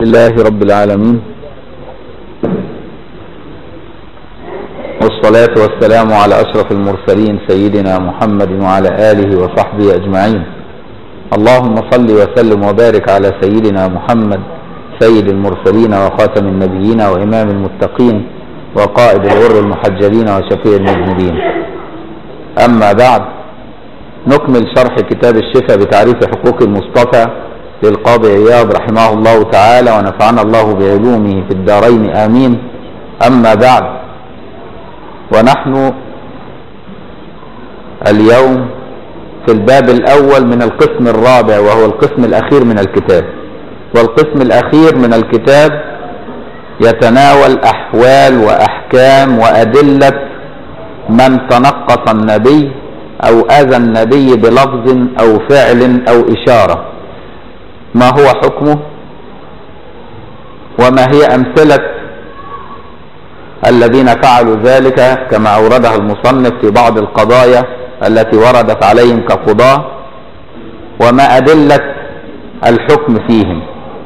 لله رب العالمين والصلاة والسلام على أشرف المرسلين سيدنا محمد وعلى آله وصحبه أجمعين اللهم صل وسلم وبارك على سيدنا محمد سيد المرسلين وخاتم النبيين وإمام المتقين وقائد الغر المحجلين وشفيع المذنبين أما بعد نكمل شرح كتاب الشفاء بتعريف حقوق المصطفى للقاضي عياض رحمه الله تعالى ونفعنا الله بعلومه في الدارين آمين أما بعد ونحن اليوم في الباب الأول من القسم الرابع وهو القسم الأخير من الكتاب والقسم الأخير من الكتاب يتناول أحوال وأحكام وأدلة من تنقص النبي أو أذى النبي بلفظ أو فعل أو إشارة ما هو حكمه وما هي أمثلة الذين فعلوا ذلك كما أوردها المصنف في بعض القضايا التي وردت عليهم كقضاة وما أدلة الحكم فيهم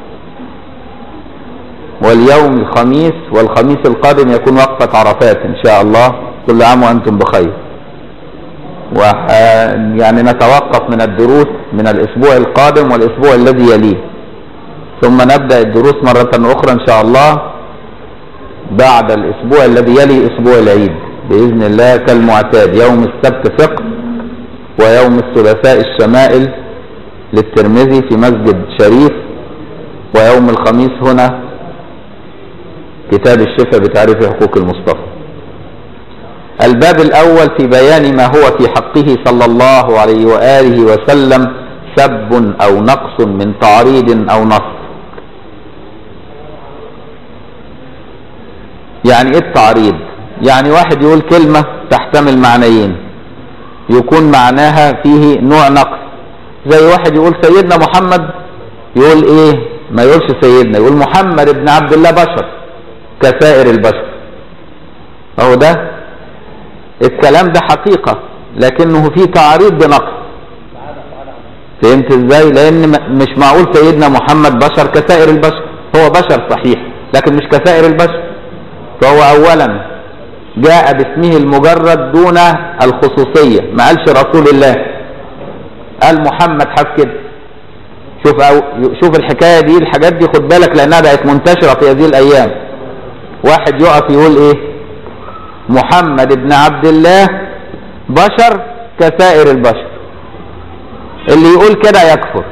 واليوم الخميس والخميس القادم يكون وقفة عرفات إن شاء الله كل عام وأنتم بخير وح... يعني نتوقف من الدروس من الأسبوع القادم والأسبوع الذي يليه ثم نبدأ الدروس مرة أخرى إن شاء الله بعد الأسبوع الذي يلي أسبوع العيد بإذن الله كالمعتاد يوم السبت فقه ويوم الثلاثاء الشمائل للترمذي في مسجد شريف ويوم الخميس هنا كتاب الشفاء بتعريف حقوق المصطفى الباب الأول في بيان ما هو في حقه صلى الله عليه وآله وسلم سب أو نقص من تعريض أو نص يعني ايه التعريض يعني واحد يقول كلمة تحتمل معنيين يكون معناها فيه نوع نقص زي واحد يقول سيدنا محمد يقول ايه ما يقولش سيدنا يقول محمد ابن عبد الله بشر كسائر البشر اهو ده الكلام ده حقيقة لكنه فيه تعريض بنقص فهمت ازاي لان مش معقول سيدنا محمد بشر كسائر البشر هو بشر صحيح لكن مش كسائر البشر فهو اولا جاء باسمه المجرد دون الخصوصية ما قالش رسول الله قال محمد حاف كده شوف أو شوف الحكاية دي الحاجات دي خد بالك لانها بقت منتشرة في هذه الايام واحد يقف يقول ايه محمد ابن عبد الله بشر كسائر البشر اللي يقول كده يكفر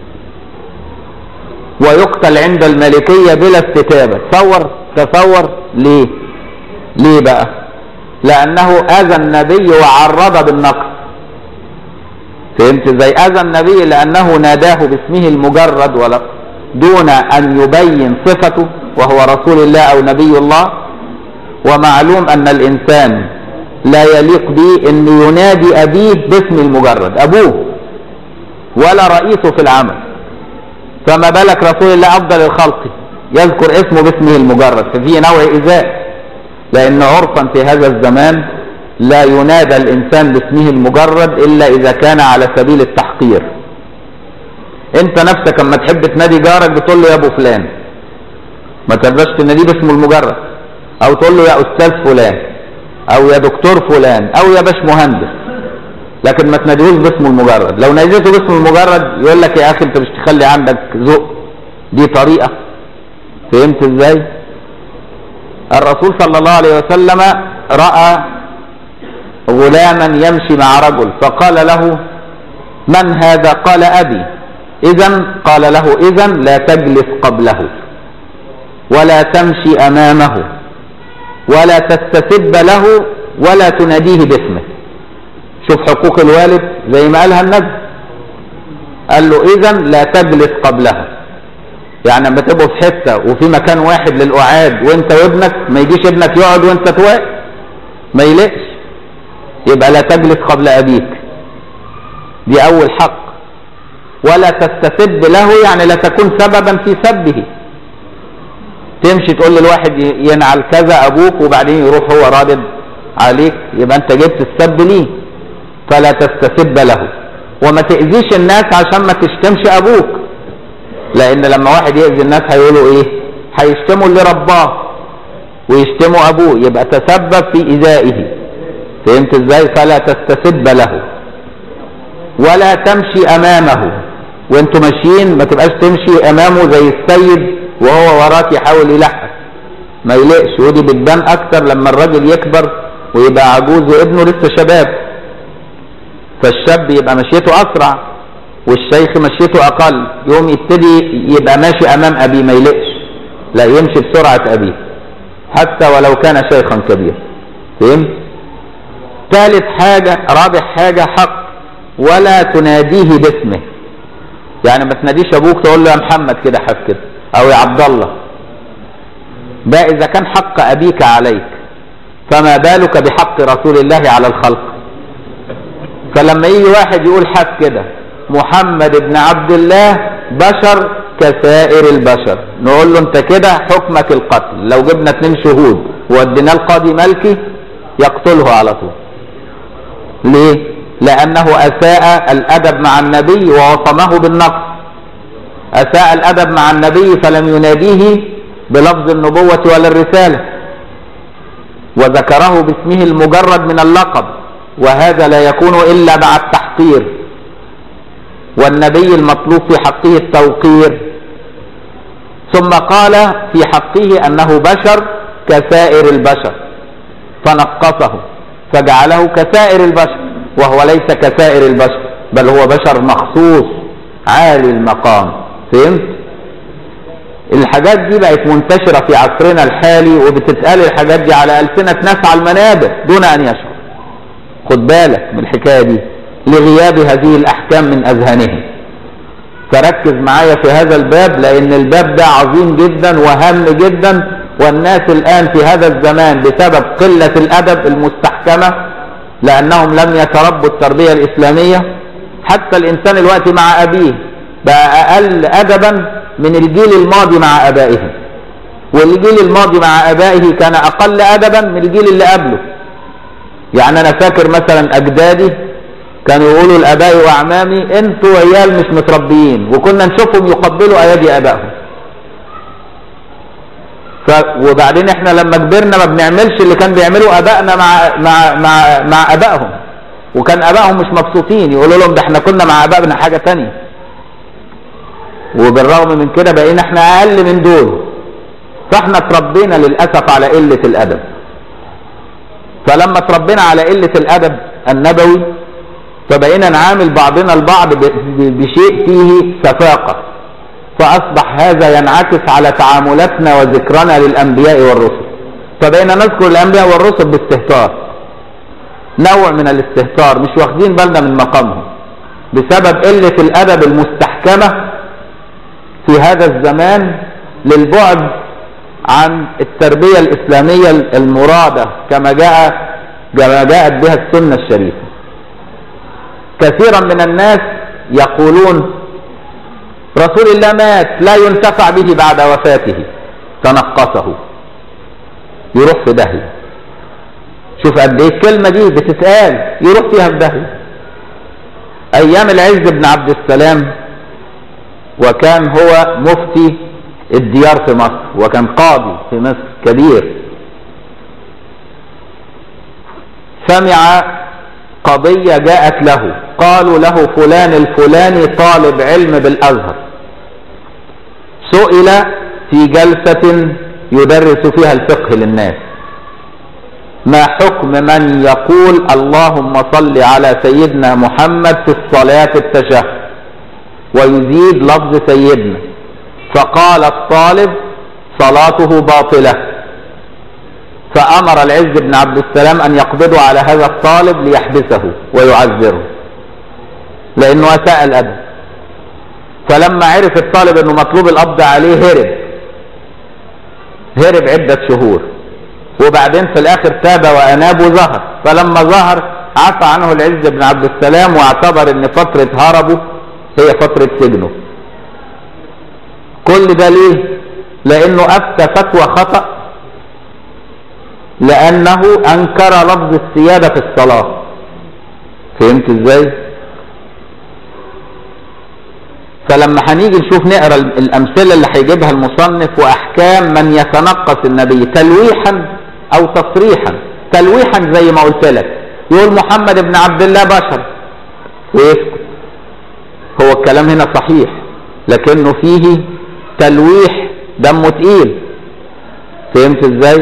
ويقتل عند الملكية بلا استتابة تصور تصور ليه ليه بقى لأنه أذى النبي وعرض بالنقص فهمت زي أذى النبي لأنه ناداه باسمه المجرد ولا دون أن يبين صفته وهو رسول الله أو نبي الله ومعلوم أن الإنسان لا يليق به أن ينادي أبيه باسم المجرد أبوه ولا رئيسه في العمل فما بالك رسول الله أفضل الخلق يذكر اسمه باسمه المجرد ففيه نوع إيذاء لأن عرفا في هذا الزمان لا ينادى الإنسان باسمه المجرد إلا إذا كان على سبيل التحقير أنت نفسك لما تحب تنادي جارك بتقول له يا أبو فلان ما ترضاش تناديه باسمه المجرد او تقول له يا استاذ فلان او يا دكتور فلان او يا باش مهندس لكن ما تناديهوش باسمه المجرد لو ناديته باسمه المجرد يقول لك يا اخي انت مش تخلي عندك ذوق دي طريقه فهمت ازاي الرسول صلى الله عليه وسلم راى غلاما يمشي مع رجل فقال له من هذا قال ابي اذا قال له اذا لا تجلس قبله ولا تمشي امامه ولا تستسب له ولا تناديه باسمه شوف حقوق الوالد زي ما قالها النبي قال له اذا لا تجلس قبلها يعني لما تبقوا في حته وفي مكان واحد للقعاد وانت وابنك ما يجيش ابنك يقعد وانت تواقف ما يلقش يبقى لا تجلس قبل ابيك دي اول حق ولا تستسب له يعني لا تكون سببا في سبه تمشي تقول للواحد ينعل كذا ابوك وبعدين يروح هو رادد عليك يبقى انت جبت السب ليه فلا تستسب له وما تأذيش الناس عشان ما تشتمش ابوك لان لما واحد يأذي الناس هيقولوا ايه هيشتموا اللي رباه ويشتموا ابوه يبقى تسبب في ايذائه فهمت ازاي فلا تستسب له ولا تمشي امامه وانتوا ماشيين ما تبقاش تمشي امامه زي السيد وهو وراك يحاول يلحق ما يلقش ودي بتبان اكتر لما الراجل يكبر ويبقى عجوز وابنه لسه شباب فالشاب يبقى مشيته اسرع والشيخ مشيته اقل يوم يبتدي يبقى ماشي امام ابيه ما يلقش لا يمشي بسرعه ابيه حتى ولو كان شيخا كبيرا فهمت ثالث حاجه رابع حاجه حق ولا تناديه باسمه يعني ما تناديش ابوك تقول له يا محمد كده حاف كده او يا عبد الله ده اذا كان حق ابيك عليك فما بالك بحق رسول الله على الخلق فلما يجي واحد يقول حاف كده محمد بن عبد الله بشر كسائر البشر نقول له انت كده حكمك القتل لو جبنا اتنين شهود ووديناه القاضي ملكي يقتله على طول ليه لانه اساء الادب مع النبي ووصمه بالنقص اساء الادب مع النبي فلم يناديه بلفظ النبوة ولا الرسالة وذكره باسمه المجرد من اللقب وهذا لا يكون الا مع التحقير والنبي المطلوب في حقه التوقير ثم قال في حقه انه بشر كسائر البشر فنقصه فجعله كسائر البشر وهو ليس كسائر البشر بل هو بشر مخصوص عالي المقام فهمت الحاجات دي بقت منتشرة في عصرنا الحالي وبتتقال الحاجات دي على ألسنة ناس على المنابر دون أن يشعر خد بالك من الحكاية دي لغياب هذه الأحكام من أذهانهم فركز معايا في هذا الباب لأن الباب ده عظيم جدا وهام جدا والناس الآن في هذا الزمان بسبب قلة الأدب المستحكمة لأنهم لم يتربوا التربية الإسلامية حتى الإنسان الوقت مع أبيه بقى أقل أدبا من الجيل الماضي مع أبائه والجيل الماضي مع أبائه كان أقل أدبا من الجيل اللي قبله يعني أنا فاكر مثلا أجدادي كانوا يقولوا لأبائي وأعمامي أنتوا عيال مش متربيين وكنا نشوفهم يقبلوا أيادي أبائهم ف... وبعدين احنا لما كبرنا ما بنعملش اللي كان بيعمله ابائنا مع مع مع مع ابائهم وكان ابائهم مش مبسوطين يقولوا لهم ده احنا كنا مع ابائنا حاجه تانية وبالرغم من كده بقينا احنا اقل من دول فاحنا اتربينا للاسف على قله الادب فلما اتربينا على قله الادب النبوي فبقينا نعامل بعضنا البعض بشيء فيه سفاقه فأصبح هذا ينعكس على تعاملاتنا وذكرنا للأنبياء والرسل فبقينا نذكر الأنبياء والرسل باستهتار نوع من الاستهتار مش واخدين بالنا من مقامهم بسبب قلة الأدب المستحكمة في هذا الزمان للبعد عن التربية الإسلامية المرادة كما جاء كما جاءت بها السنة الشريفة كثيرا من الناس يقولون رسول الله مات لا ينتفع به بعد وفاته تنقصه يروح في داهية شوف قد ايه الكلمة دي بتتقال يروح فيها في داهية ايام العز بن عبد السلام وكان هو مفتي الديار في مصر وكان قاضي في مصر كبير سمع قضية جاءت له قالوا له فلان الفلاني طالب علم بالأزهر سئل في جلسة يدرس فيها الفقه للناس ما حكم من يقول اللهم صل على سيدنا محمد في الصلاة التشهد ويزيد لفظ سيدنا فقال الطالب صلاته باطلة فأمر العز بن عبد السلام أن يقبضوا على هذا الطالب ليحبسه ويعذره لأنه أساء الأدب فلما عرف الطالب أنه مطلوب القبض عليه هرب هرب عدة شهور وبعدين في الآخر تاب وأناب وظهر فلما ظهر عفى عنه العز بن عبد السلام واعتبر أن فترة هربه هي فترة سجنه كل ده ليه؟ لأنه أفتى فتوى خطأ لأنه أنكر لفظ السيادة في الصلاة فهمت ازاي؟ فلما هنيجي نشوف نقرا الامثله اللي هيجيبها المصنف واحكام من يتنقص النبي تلويحا او تصريحا تلويحا زي ما قلت لك يقول محمد بن عبد الله بشر ويسكت هو الكلام هنا صحيح لكنه فيه تلويح دمه تقيل فهمت ازاي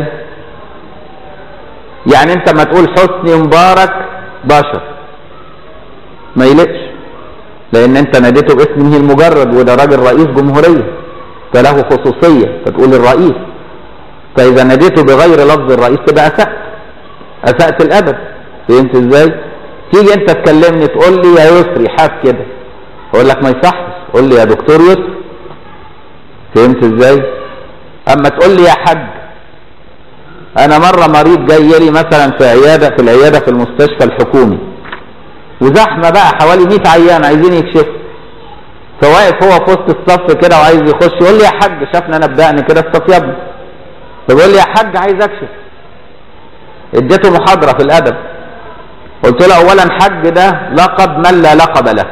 يعني انت ما تقول حسني مبارك بشر ما يلقش لان انت ناديته باسمه المجرد وده راجل رئيس جمهوريه فله خصوصيه فتقول الرئيس فاذا ناديته بغير لفظ الرئيس تبقى اسات اسات الادب فهمت ازاي تيجي انت تكلمني تقول لي يا يسري حاف كده اقول لك ما يصحش قول لي يا دكتور يسري فهمت ازاي اما تقول لي يا حاج انا مره مريض جاي لي مثلا في عياده في العياده في المستشفى الحكومي وزحمه بقى حوالي 100 عيان عايزين يكشفوا فواقف هو في وسط الصف كده وعايز يخش يقول لي يا حاج شافني انا بدقني كده استطيبني فبيقول لي يا حاج عايز اكشف اديته محاضره في الادب قلت له اولا حج ده لقب من لا لقب له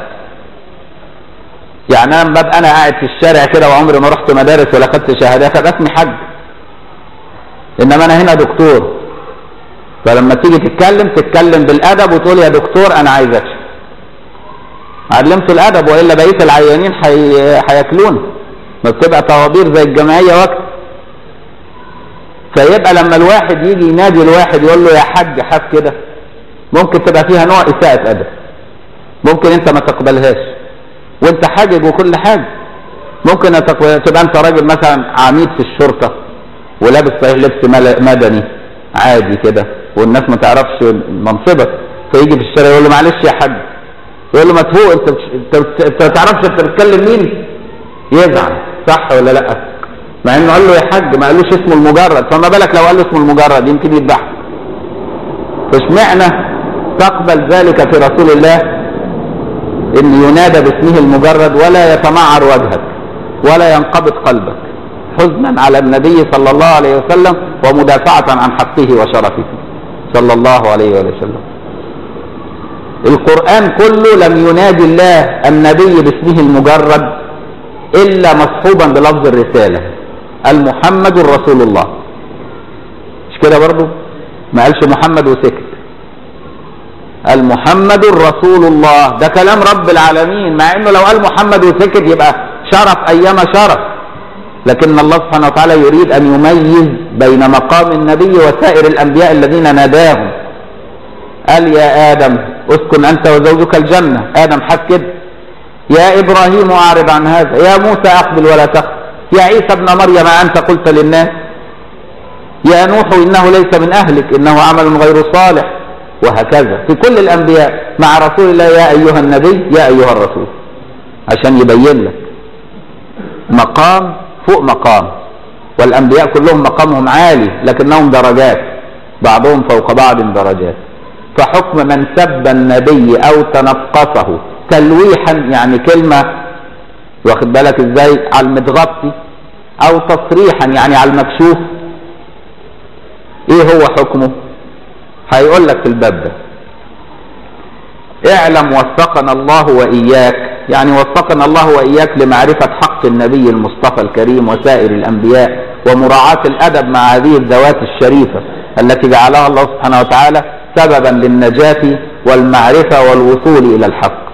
يعني انا ببقى انا قاعد في الشارع كده وعمري ما رحت مدارس ولا خدت شهادات اسمي حج انما انا هنا دكتور فلما تيجي تتكلم تتكلم بالادب وتقول يا دكتور انا عايز اكشف علمت الادب والا بقيه العيانين هياكلوني ما بتبقى طوابير زي الجمعيه وقت فيبقى لما الواحد يجي ينادي الواحد يقول له يا حاج حاف كده ممكن تبقى فيها نوع اساءة ادب ممكن انت ما تقبلهاش وانت حاجج وكل حاجه ممكن تبقى انت راجل مثلا عميد في الشرطه ولابس صحيح لبس مدني عادي كده والناس ما تعرفش منصبك فيجي في الشارع يقول له معلش يا حاج يقول له مدفوق انت انت ما تعرفش انت بتتكلم مين يزعل صح ولا لا مع انه قال له يا حاج ما قالوش اسمه المجرد فما بالك لو قال له اسمه المجرد يمكن يذبحه فاشمعنى تقبل ذلك في رسول الله ان ينادى باسمه المجرد ولا يتمعر وجهك ولا ينقبض قلبك حزنا على النبي صلى الله عليه وسلم ومدافعة عن حقه وشرفه صلى الله عليه وسلم القرآن كله لم ينادي الله النبي باسمه المجرد إلا مصحوبا بلفظ الرسالة المحمد رسول الله مش كده برضو ما قالش محمد وسكت المحمد رسول الله ده كلام رب العالمين مع انه لو قال محمد وسكت يبقى شرف ايام شرف لكن الله سبحانه وتعالى يريد ان يميز بين مقام النبي وسائر الانبياء الذين ناداهم قال يا ادم اسكن انت وزوجك الجنه ادم حس كده يا ابراهيم اعرض عن هذا يا موسى اقبل ولا تخف يا عيسى ابن مريم انت قلت للناس يا نوح انه ليس من اهلك انه عمل غير صالح وهكذا في كل الانبياء مع رسول الله يا ايها النبي يا ايها الرسول عشان يبين لك مقام فوق مقام والانبياء كلهم مقامهم عالي لكنهم درجات بعضهم فوق بعض درجات فحكم من سب النبي او تنقصه تلويحا يعني كلمه واخد بالك ازاي على المتغطي او تصريحا يعني على المكشوف ايه هو حكمه هيقول لك في الباب ده اعلم وفقنا الله واياك يعني وفقنا الله واياك لمعرفه حق النبي المصطفى الكريم وسائر الانبياء ومراعاه الادب مع هذه الذوات الشريفه التي جعلها الله سبحانه وتعالى سببا للنجاه والمعرفه والوصول الى الحق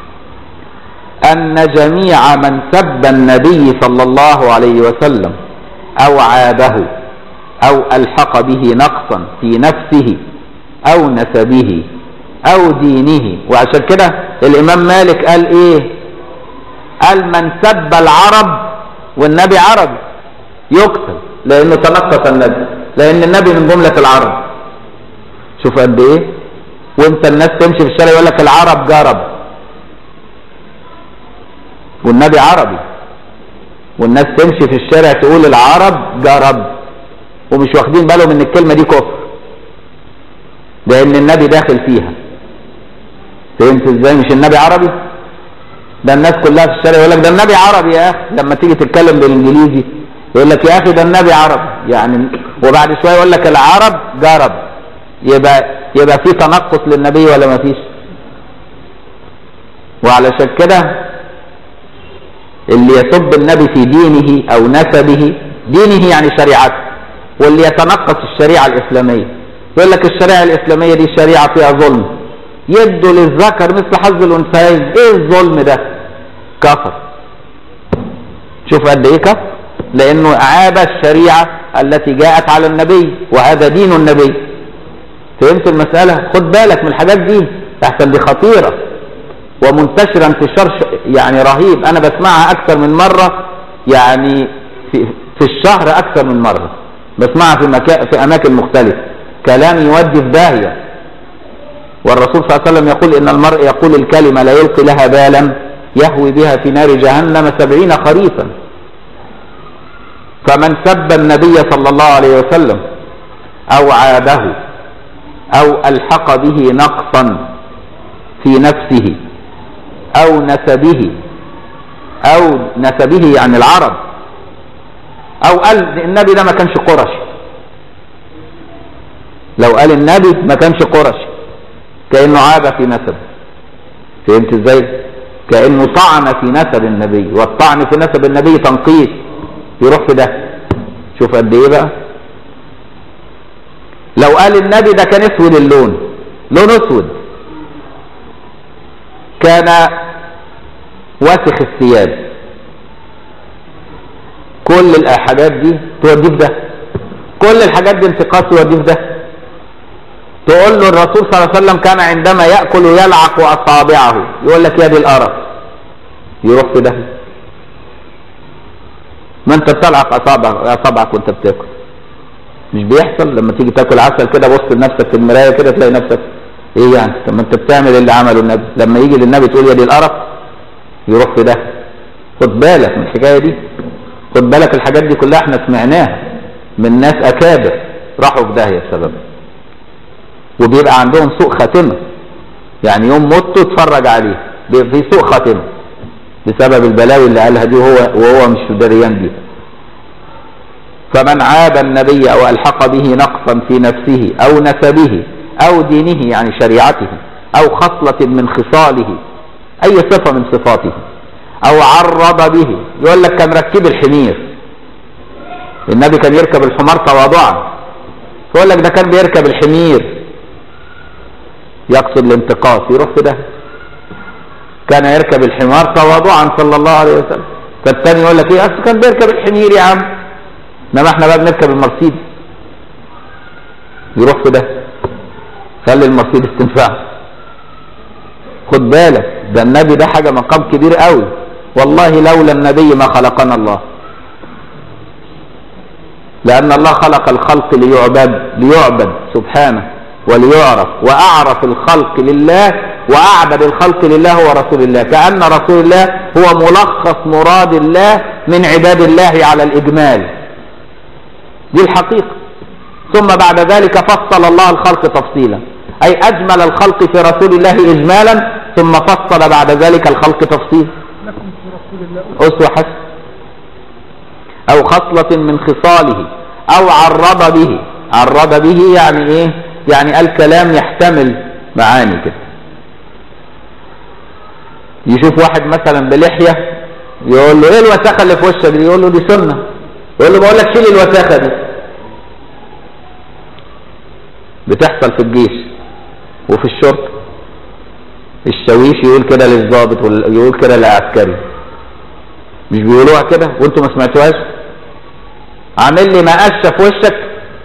ان جميع من سب النبي صلى الله عليه وسلم او عابه او الحق به نقصا في نفسه او نسبه او دينه وعشان كده الامام مالك قال ايه قال من سب العرب والنبي عربي يقتل لانه تنقص النبي لان النبي من جمله العرب شوف قد ايه وانت الناس تمشي في الشارع يقول لك العرب جرب والنبي عربي والناس تمشي في الشارع تقول العرب جرب ومش واخدين بالهم ان الكلمه دي كفر لان النبي داخل فيها فهمت ازاي مش النبي عربي ده الناس كلها في الشارع يقول لك ده النبي عربي يا اخي لما تيجي تتكلم بالانجليزي يقول لك يا اخي ده النبي عربي يعني وبعد شويه يقول لك العرب جرب يبقى يبقى في تنقص للنبي ولا ما فيش وعلشان كده اللي يسب النبي في دينه او نسبه دينه يعني شريعته واللي يتنقص الشريعة الاسلامية يقول لك الشريعة الاسلامية دي شريعة فيها ظلم يدوا للذكر مثل حظ الانثيين ايه الظلم ده كفر شوف قد ايه كفر لانه عاب الشريعة التي جاءت على النبي وهذا دين النبي فهمت المسألة خد بالك من الحاجات دي احسن دي خطيرة ومنتشرة انتشار يعني رهيب انا بسمعها اكثر من مرة يعني في, في الشهر اكثر من مرة بسمعها في, مكا في اماكن مختلفة كلام يودي في داهية والرسول صلى الله عليه وسلم يقول ان المرء يقول الكلمة لا يلقي لها بالا يهوي بها في نار جهنم سبعين خريفا فمن سب النبي صلى الله عليه وسلم او عابه او الحق به نقصا في نفسه او نسبه او نسبه يعني العرب او قال النبي ده ما كانش قرشي لو قال النبي ما كانش قرشي كانه عاب في نسبه فهمت ازاي كانه طعن في نسب النبي والطعن في نسب النبي تنقيص يروح في ده شوف قد ايه بقى لو قال النبي ده كان اسود اللون لون اسود كان وسخ الثياب كل الحاجات دي توديه في ده كل الحاجات دي انتقاص توديه في ده تقول له الرسول صلى الله عليه وسلم كان عندما يأكل يلعق أصابعه يقول لك يا دي القرف يروح في ده ما انت بتلعق أصابعك أصابعك وانت بتاكل مش بيحصل لما تيجي تاكل عسل كده بص لنفسك في المرايه كده تلاقي نفسك ايه يعني طب ما انت بتعمل اللي عمله النبي لما يجي للنبي تقول يا دي القرف يروح في ده خد بالك من الحكايه دي خد بالك الحاجات دي كلها احنا سمعناها من ناس اكابر راحوا في داهيه بسببها وبيبقى عندهم سوء خاتمه يعني يوم موته اتفرج عليه بيبقى في سوء خاتمه بسبب البلاوي اللي قالها دي وهو وهو مش دريان بيها فمن عاب النبي او الحق به نقصا في نفسه او نسبه او دينه يعني شريعته او خصلة من خصاله اي صفة من صفاته او عرض به يقول لك كان ركب الحمير النبي كان يركب الحمار تواضعا يقول لك ده كان بيركب الحمير يقصد الانتقاص يروح في ده كان يركب الحمار تواضعا صلى الله عليه وسلم فالثاني يقول لك ايه اصل كان بيركب الحمير يا عم انما احنا بقى بنركب المرسيدس يروح في ده خلي المرسيدس تنفع خد بالك ده النبي ده حاجه مقام كبير قوي والله لولا النبي ما خلقنا الله لان الله خلق الخلق ليعبد ليعبد سبحانه وليعرف واعرف الخلق لله واعبد الخلق لله هو رسول الله كان رسول الله هو ملخص مراد الله من عباد الله على الاجمال دي الحقيقة ثم بعد ذلك فصل الله الخلق تفصيلا أي أجمل الخلق في رسول الله إجمالا ثم فصل بعد ذلك الخلق تفصيلا أسوة حسن أو خصلة من خصاله أو عرض به عرض به يعني إيه يعني قال كلام يحتمل معاني كده يشوف واحد مثلا بلحية يقول له ايه الوساخة اللي في وشك دي يقول له دي سنة يقول له بقول لك شيل الوساخه دي بتحصل في الجيش وفي الشرطه الشاويش يقول كده للضابط ويقول كده للعسكري مش بيقولوها كده وانتوا ما سمعتوهاش عامل لي مقشه في وشك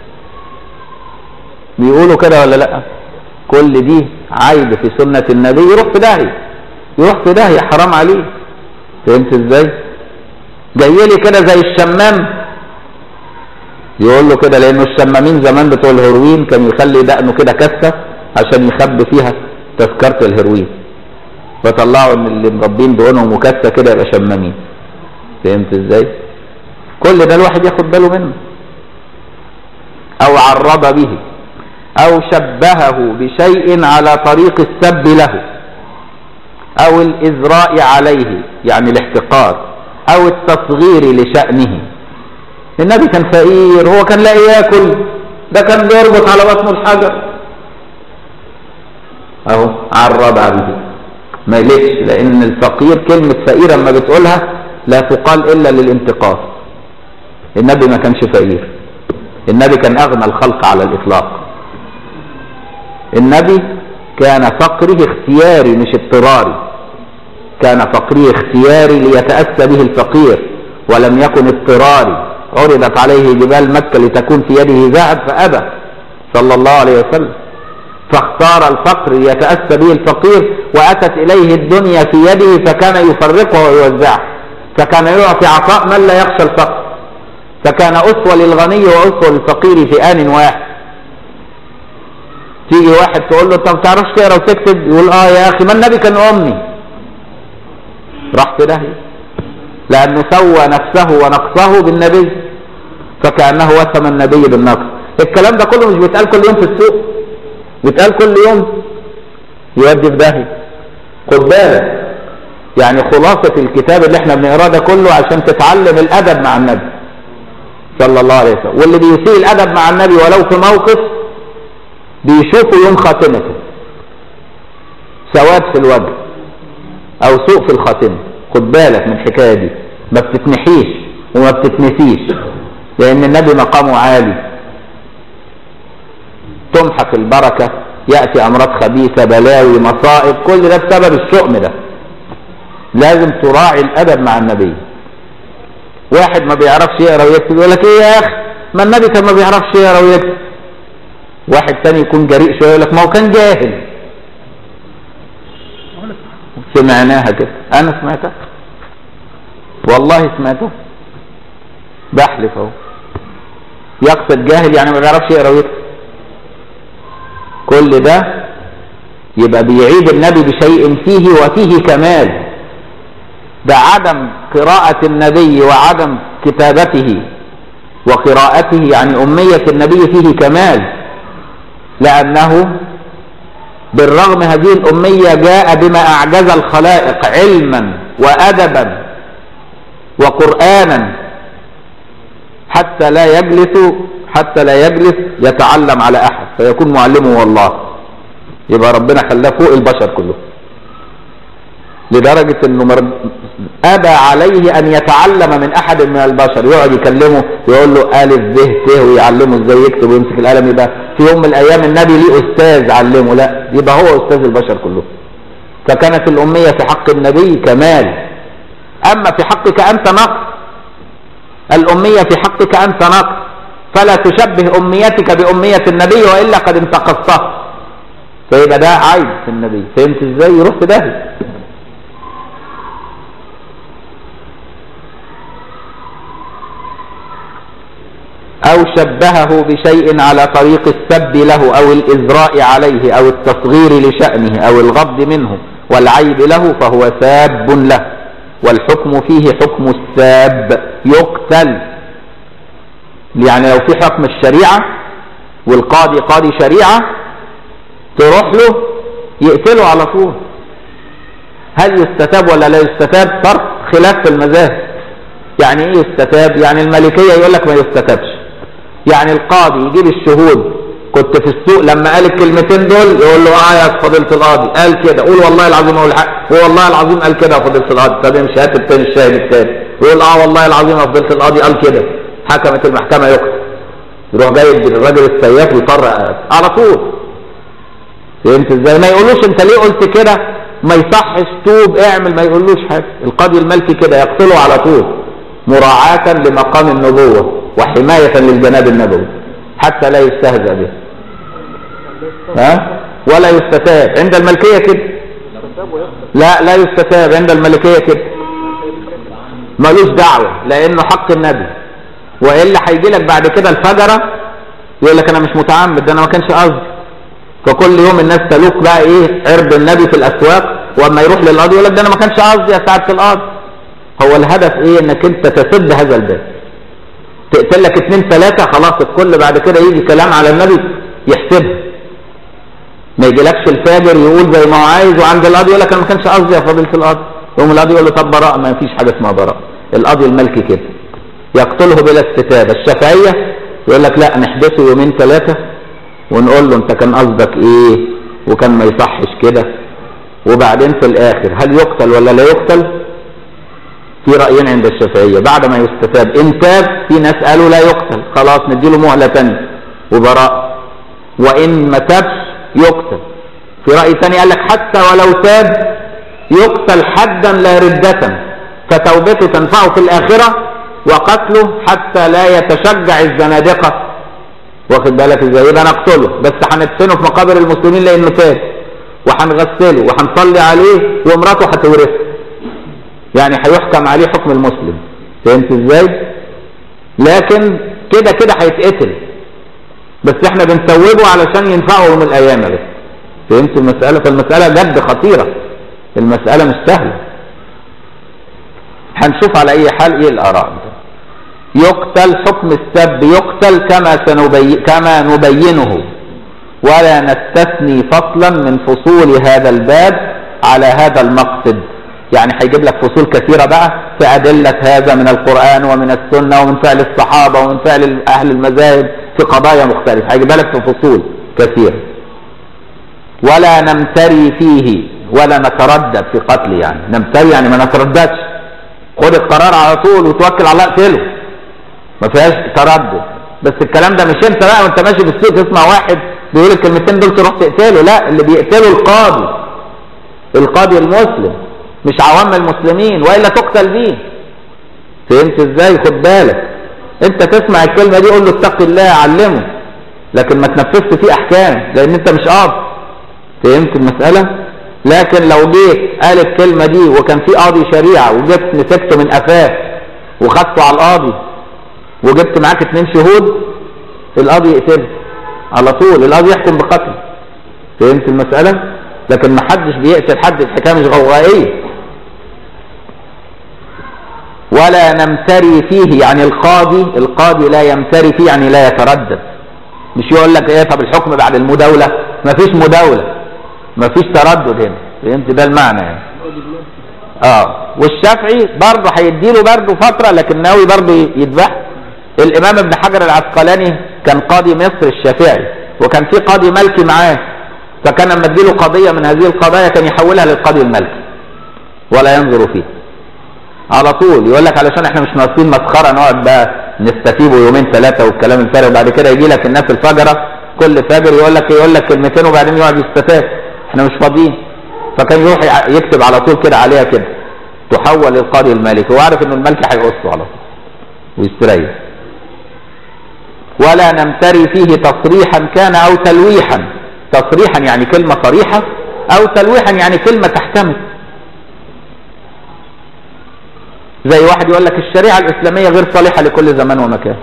بيقولوا كده ولا لا كل دي عيب في سنه النبي يروح في داهيه يروح في داهيه حرام عليه فهمت ازاي جاي لي كده زي الشمام يقول له كده لانه الشمامين زمان بتوع الهيروين كان يخلي دقنه كده كسه عشان يخبي فيها تذكره الهيروين فطلعوا ان اللي مربين دقنهم مكسه كده يبقى شمامين فهمت ازاي كل ده الواحد ياخد باله منه او عرض به او شبهه بشيء على طريق السب له او الازراء عليه يعني الاحتقار او التصغير لشأنه النبي كان فقير هو كان لا ياكل ده كان بيربط على بطنه الحجر اهو عرض عليه ما ليش لان الفقير كلمة فقير اما بتقولها لا تقال إلا للانتقاص النبي ما كانش فقير النبي كان أغنى الخلق على الإطلاق النبي كان فقره اختياري مش اضطراري كان فقره اختياري ليتأسى به الفقير ولم يكن اضطراري عرضت عليه جبال مكة لتكون في يده ذهب فأبى صلى الله عليه وسلم فاختار الفقر يتأسى به الفقير وأتت إليه الدنيا في يده فكان يفرقها ويوزعها فكان يعطي عطاء من لا يخشى الفقر فكان أسوة للغني وأسوة للفقير في آن واحد تيجي واحد تقول له انت ما بتعرفش تقرا وتكتب يقول اه يا اخي ما النبي كان امي راح في داهيه لانه سوى نفسه ونقصه بالنبي فكانه وسم النبي بالنقص الكلام ده كله مش بيتقال كل يوم في السوق بيتقال كل يوم يودي في داهيه خد بالك يعني خلاصة الكتاب اللي احنا بنقراه ده كله عشان تتعلم الأدب مع النبي صلى الله عليه وسلم واللي بيسيء الأدب مع النبي ولو في موقف بيشوفوا يوم خاتمته سواد في الوجه او سوء في الخاتمه خد بالك من الحكايه دي ما بتتنحيش وما بتتنسيش لان النبي مقامه عالي تمحق البركه ياتي امراض خبيثه بلاوي مصائب كل ده بسبب الشؤم ده لازم تراعي الادب مع النبي واحد ما بيعرفش يقرا ويكتب يقول لك ايه يا اخي ما النبي كان ما بيعرفش يقرا ويكتب واحد تاني يكون جريء شويه يقول لك ما هو كان جاهل سمعناها كده انا سمعتها والله سمعتها بحلف اهو يقصد جاهل يعني ما بيعرفش يقرا ويكتب كل ده يبقى بيعيد النبي بشيء فيه وفيه كمال ده عدم قراءة النبي وعدم كتابته وقراءته يعني أمية النبي فيه كمال لأنه بالرغم هذه الأمية جاء بما أعجز الخلائق علما وأدبا وقرآنا حتى لا يجلس حتى لا يجلس يتعلم على أحد فيكون معلمه الله يبقى ربنا خلاه فوق البشر كله لدرجة انه مر... ابى عليه ان يتعلم من احد من البشر يقعد يكلمه يقول له الف ب ت ويعلمه ازاي يكتب ويمسك القلم يبقى في يوم من الايام النبي ليه استاذ علمه لا يبقى هو استاذ البشر كله فكانت الامية في حق النبي كمال اما في حقك انت نقص الامية في حقك انت نقص فلا تشبه اميتك بامية النبي والا قد انتقصتها فيبقى ده عيب في النبي فهمت ازاي يروح في داهيه أو شبهه بشيء على طريق السب له أو الإزراء عليه أو التصغير لشأنه أو الغض منه والعيب له فهو ساب له والحكم فيه حكم الساب يقتل يعني لو في حكم الشريعة والقاضي قاضي شريعة تروح له يقتله على طول هل يستتاب ولا لا يستتاب فرق خلاف في المذاهب يعني ايه يستتاب يعني المالكية يقول لك ما يستتابش يعني القاضي يجيب الشهود كنت في السوق لما قال الكلمتين دول يقول له اه يا فضيله القاضي قال كده قول والله العظيم اقول الحق والله العظيم قال كده يا فضيله القاضي طب امشي هات التاني الشاهد التاني يقول اه والله العظيم يا فضيله القاضي قال كده حكمت المحكمه يقتل يروح جايب الراجل السياف ويطرق على طول فهمت ازاي ما يقولوش انت ليه قلت كده ما يصحش توب اعمل ما يقولوش حاجه القاضي الملكي كده يقتله على طول مراعاة لمقام النبوة وحماية للجناب النبوي حتى لا يستهزأ به ها ولا يستتاب عند الملكية كده لا لا يستتاب عند الملكية كده ملوش دعوة لانه حق النبي والا هيجي لك بعد كده الفجرة يقول لك انا مش متعمد ده انا ما كانش قصدي فكل يوم الناس تلوك بقى ايه عرض النبي في الاسواق واما يروح للقاضي يقول لك ده انا ما كانش قصدي يا سعاده القاضي هو الهدف ايه انك انت تسد هذا الباب تقتل لك اتنين ثلاثة خلاص الكل بعد كده يجي كلام على النبي يحسبها ما يجيلكش الفاجر يقول زي ما هو عايز وعند القاضي يقول لك انا ما كانش قصدي يا فضيله القاضي يقوم القاضي يقول له طب براء ما فيش حاجه اسمها براء القاضي الملكي كده يقتله بلا استتابه الشافعيه يقول لك لا نحبسه يومين ثلاثه ونقول له انت كان قصدك ايه وكان ما يصحش كده وبعدين في الاخر هل يقتل ولا لا يقتل في رأيين عند الشافعية بعد ما يستتاب إن تاب في ناس قالوا لا يقتل خلاص نديله مهلة تانية وبراء وإن ما تابش يقتل في رأي تاني قال لك حتى ولو تاب يقتل حدا لا ردة فتوبته تنفعه في الآخرة وقتله حتى لا يتشجع الزنادقة واخد بالك ازاي يبقى نقتله بس هندفنه في مقابر المسلمين لانه تاب وهنغسله وهنصلي عليه ومراته هتورثه يعني هيحكم عليه حكم المسلم فهمت ازاي لكن كده كده هيتقتل بس احنا بنسوبه علشان ينفعه يوم القيامه بس فهمت المساله فالمساله جد خطيره المساله مش سهله هنشوف على اي حال ايه الاراء يقتل حكم السب يقتل كما سنبي كما نبينه ولا نستثني فصلا من فصول هذا الباب على هذا المقصد يعني هيجيب لك فصول كثيرة بقى في أدلة هذا من القرآن ومن السنة ومن فعل الصحابة ومن فعل أهل المذاهب في قضايا مختلفة هيجيبها لك في فصول كثيرة ولا نمتري فيه ولا نتردد في قتله يعني نمتري يعني ما نترددش خد القرار على طول وتوكل على الله اقتله ما فيهاش تردد بس الكلام ده مش انت بقى وانت ماشي في السوق تسمع واحد بيقول الكلمتين دول تروح تقتله لا اللي بيقتله القاضي القاضي المسلم مش عوام المسلمين والا تقتل بيه فهمت ازاي خد بالك انت تسمع الكلمه دي قول له اتق الله علمه لكن ما تنفذش فيه احكام لان انت مش قاضي فهمت المساله لكن لو جيت قال الكلمه دي وكان في قاضي شريعه وجبت مسكته من قفاه وخدته على القاضي وجبت معاك اتنين شهود القاضي يقتله على طول القاضي يحكم بقتل فهمت المسألة لكن ما حدش بيقتل حد الحكاية مش غوغائية ولا نمتري فيه يعني القاضي القاضي لا يمتري فيه يعني لا يتردد مش يقول لك ايه طب الحكم بعد المداولة ما فيش مداولة ما فيش تردد هنا فهمت ده المعنى يعني اه والشافعي برضه هيديله برضه فترة لكن ناوي برضه يذبح الامام ابن حجر العسقلاني كان قاضي مصر الشافعي وكان في قاضي ملكي معاه فكان لما اديله قضيه من هذه القضايا كان يحولها للقاضي الملكي ولا ينظر فيه على طول يقول لك علشان احنا مش ناقصين مسخره نقعد بقى نستتيبه يومين ثلاثه والكلام الفارغ وبعد كده يجي لك الناس الفجره كل فجر يقول لك يقول لك كلمتين وبعدين يقعد يستفاد احنا مش فاضيين فكان يروح يكتب على طول كده عليها كده تحول للقاضي المالكي وعارف ان الملكي هيقصه على طول ويستريح ولا نمتري فيه تصريحا كان او تلويحا تصريحا يعني كلمة صريحة او تلويحا يعني كلمة تحتمل زي واحد يقول لك الشريعة الاسلامية غير صالحة لكل زمان ومكان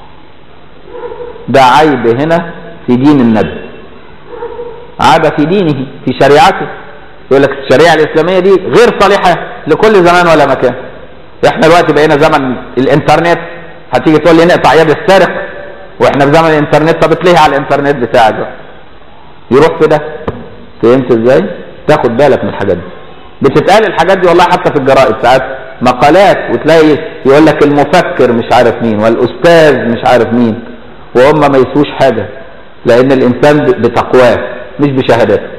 ده عيب هنا في دين النبي عيب في دينه في شريعته يقول لك الشريعة الاسلامية دي غير صالحة لكل زمان ولا مكان احنا دلوقتي بقينا زمن الانترنت هتيجي تقول لي نقطع يد السارق واحنا في زمن الانترنت طب اتلهي على الانترنت بتاعك بقى يروح في ده فهمت ازاي تاخد بالك من الحاجات دي بتتقال الحاجات دي والله حتى في الجرائد ساعات مقالات وتلاقي يقول لك المفكر مش عارف مين والاستاذ مش عارف مين وهم ما يسوش حاجه لان الانسان بتقواه مش بشهاداته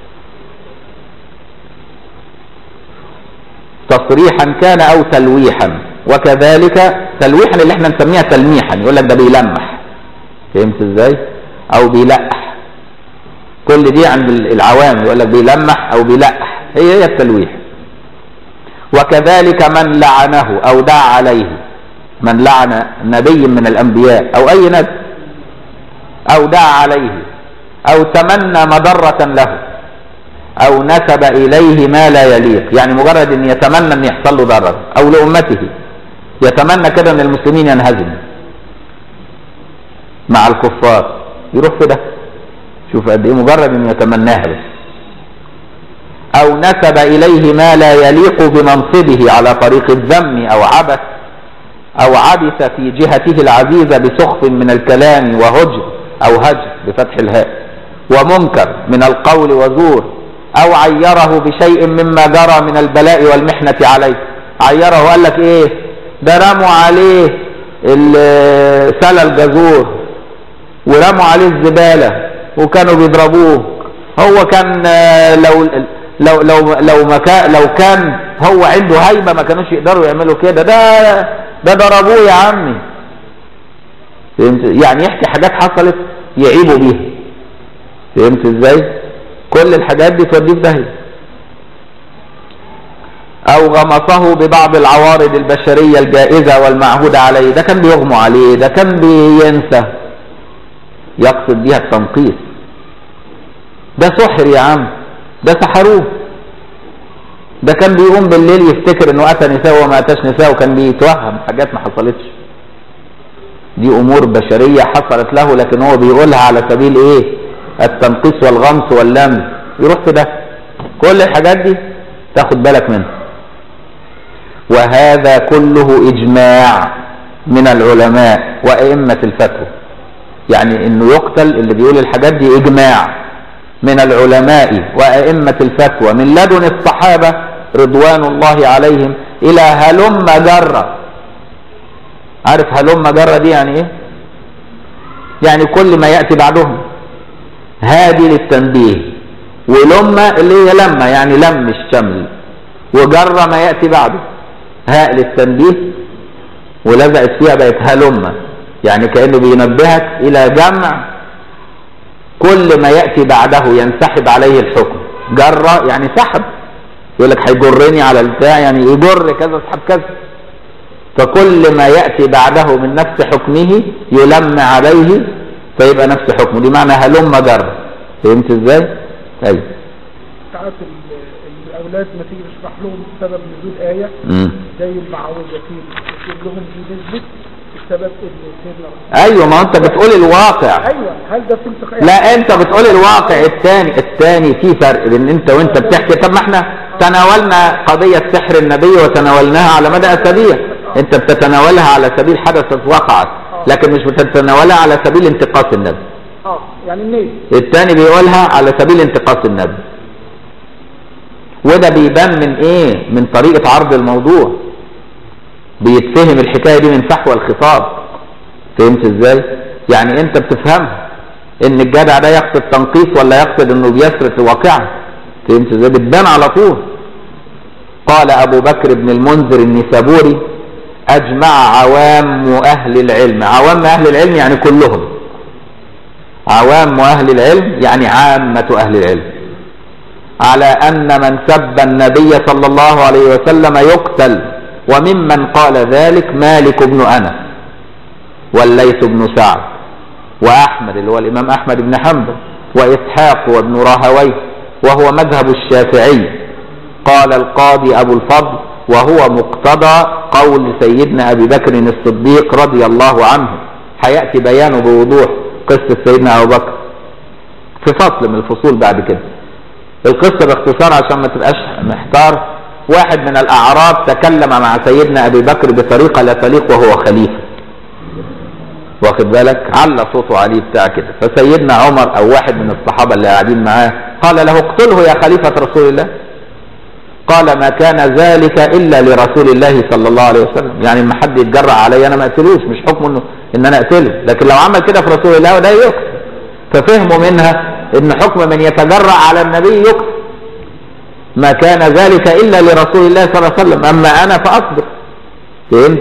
تصريحا كان او تلويحا وكذلك تلويحا اللي احنا نسميها تلميحا يقول لك ده بيلمح فهمت ازاي او بيلقح كل دي عند العوام يقول لك بيلمح او بيلقح هي هي التلويح وكذلك من لعنه او دعا عليه من لعن نبي من الانبياء او اي نبي او دعا عليه او تمنى مضرة له او نسب اليه ما لا يليق يعني مجرد ان يتمنى ان يحصل له ضرر او لامته يتمنى كده ان المسلمين ينهزموا مع الكفار يروح في ده شوف قد ايه مجرد ان يتمناها بس او نسب اليه ما لا يليق بمنصبه على طريق الذم او عبث او عبث في جهته العزيزة بسخف من الكلام وهجر او هجر بفتح الهاء ومنكر من القول وزور او عيره بشيء مما جرى من البلاء والمحنة عليه عيره وقال لك ايه ده رموا عليه سلى الجزور ورموا عليه الزبالة وكانوا بيضربوه هو كان لو لو لو لو ما كان لو كان هو عنده هيبه ما كانوش يقدروا يعملوا كده ده ده ضربوه يا عمي فهمت يعني يحكي حاجات حصلت يعيبوا بيها فهمت ازاي كل الحاجات دي توديه في داهيه او غمصه ببعض العوارض البشريه الجائزه والمعهوده عليه ده كان بيغمى عليه ده كان بينسى يقصد بيها التنقيص ده سحر يا عم ده سحروه ده كان بيقوم بالليل يفتكر انه اتى نساء وما اتاش نساء وكان بيتوهم حاجات ما حصلتش دي امور بشريه حصلت له لكن هو بيقولها على سبيل ايه التنقيص والغمس واللمس يروح في ده كل الحاجات دي تاخد بالك منها وهذا كله اجماع من العلماء وائمه الفتوى يعني انه يقتل اللي بيقول الحاجات دي اجماع من العلماء وائمه الفتوى من لدن الصحابه رضوان الله عليهم الى هلم جره عارف هلم جره دي يعني ايه يعني كل ما ياتي بعدهم هادي للتنبيه ولمة اللي هي لمة يعني لم الشمل وجر ما يأتي بعده هاء للتنبيه ولزقت فيها بقت هلمة يعني كأنه بينبهك إلى جمع كل ما يأتي بعده ينسحب عليه الحكم جر يعني سحب يقول لك هيجرني على البتاع يعني يجر كذا اسحب كذا فكل ما يأتي بعده من نفس حكمه يلم عليه فيبقى نفس حكمه دي معنى هلم جر فهمت ازاي؟ ايوه ساعات ال- الاولاد ما تيجي تشرح لهم سبب نزول ايه مم. زي المعوذتين تقول لهم دي نزلت السبب ان سيدنا ايوه ما انت بتقول الواقع ايوه هل ده تنطق لا انت بتقول الواقع الثاني الثاني في فرق بين انت وانت بتحكي طب ما احنا تناولنا قضية سحر النبي وتناولناها على مدى اسابيع انت بتتناولها على سبيل حدثت وقعت لكن مش بتتناولها على سبيل انتقاص النبي اه يعني النية الثاني بيقولها على سبيل انتقاص النبي وده بيبان من ايه من طريقة عرض الموضوع بيتفهم الحكاية دي من فحوى الخطاب فهمت ازاي يعني انت بتفهمها ان الجدع ده يقصد تنقيص ولا يقصد انه بيسرد واقعا فهمت ازاي بتبان على طول قال ابو بكر بن المنذر النسابوري اجمع عوام اهل العلم عوام اهل العلم يعني كلهم عوام اهل العلم يعني عامة اهل العلم على ان من سب النبي صلى الله عليه وسلم يقتل وممن قال ذلك مالك بن انس والليث بن سعد واحمد اللي هو الامام احمد بن حنبل واسحاق وابن راهويه وهو مذهب الشافعي قال القاضي ابو الفضل وهو مقتضى قول سيدنا ابي بكر الصديق رضي الله عنه هياتي بيانه بوضوح قصه سيدنا ابو بكر في فصل من الفصول بعد كده القصه باختصار عشان ما تبقاش محتار واحد من الاعراب تكلم مع سيدنا ابي بكر بطريقه لا تليق وهو خليفه واخد بالك على صوته عليه بتاع كده فسيدنا عمر او واحد من الصحابه اللي قاعدين معاه قال له اقتله يا خليفه رسول الله قال ما كان ذلك الا لرسول الله صلى الله عليه وسلم يعني لما حد يتجرأ علي انا ما اقتلوش مش حكمه انه ان انا اقتله لكن لو عمل كده في رسول الله وده يقتل ففهموا منها ان حكم من يتجرأ على النبي يقتل ما كان ذلك الا لرسول الله صلى الله عليه وسلم اما انا فاصبر فهمت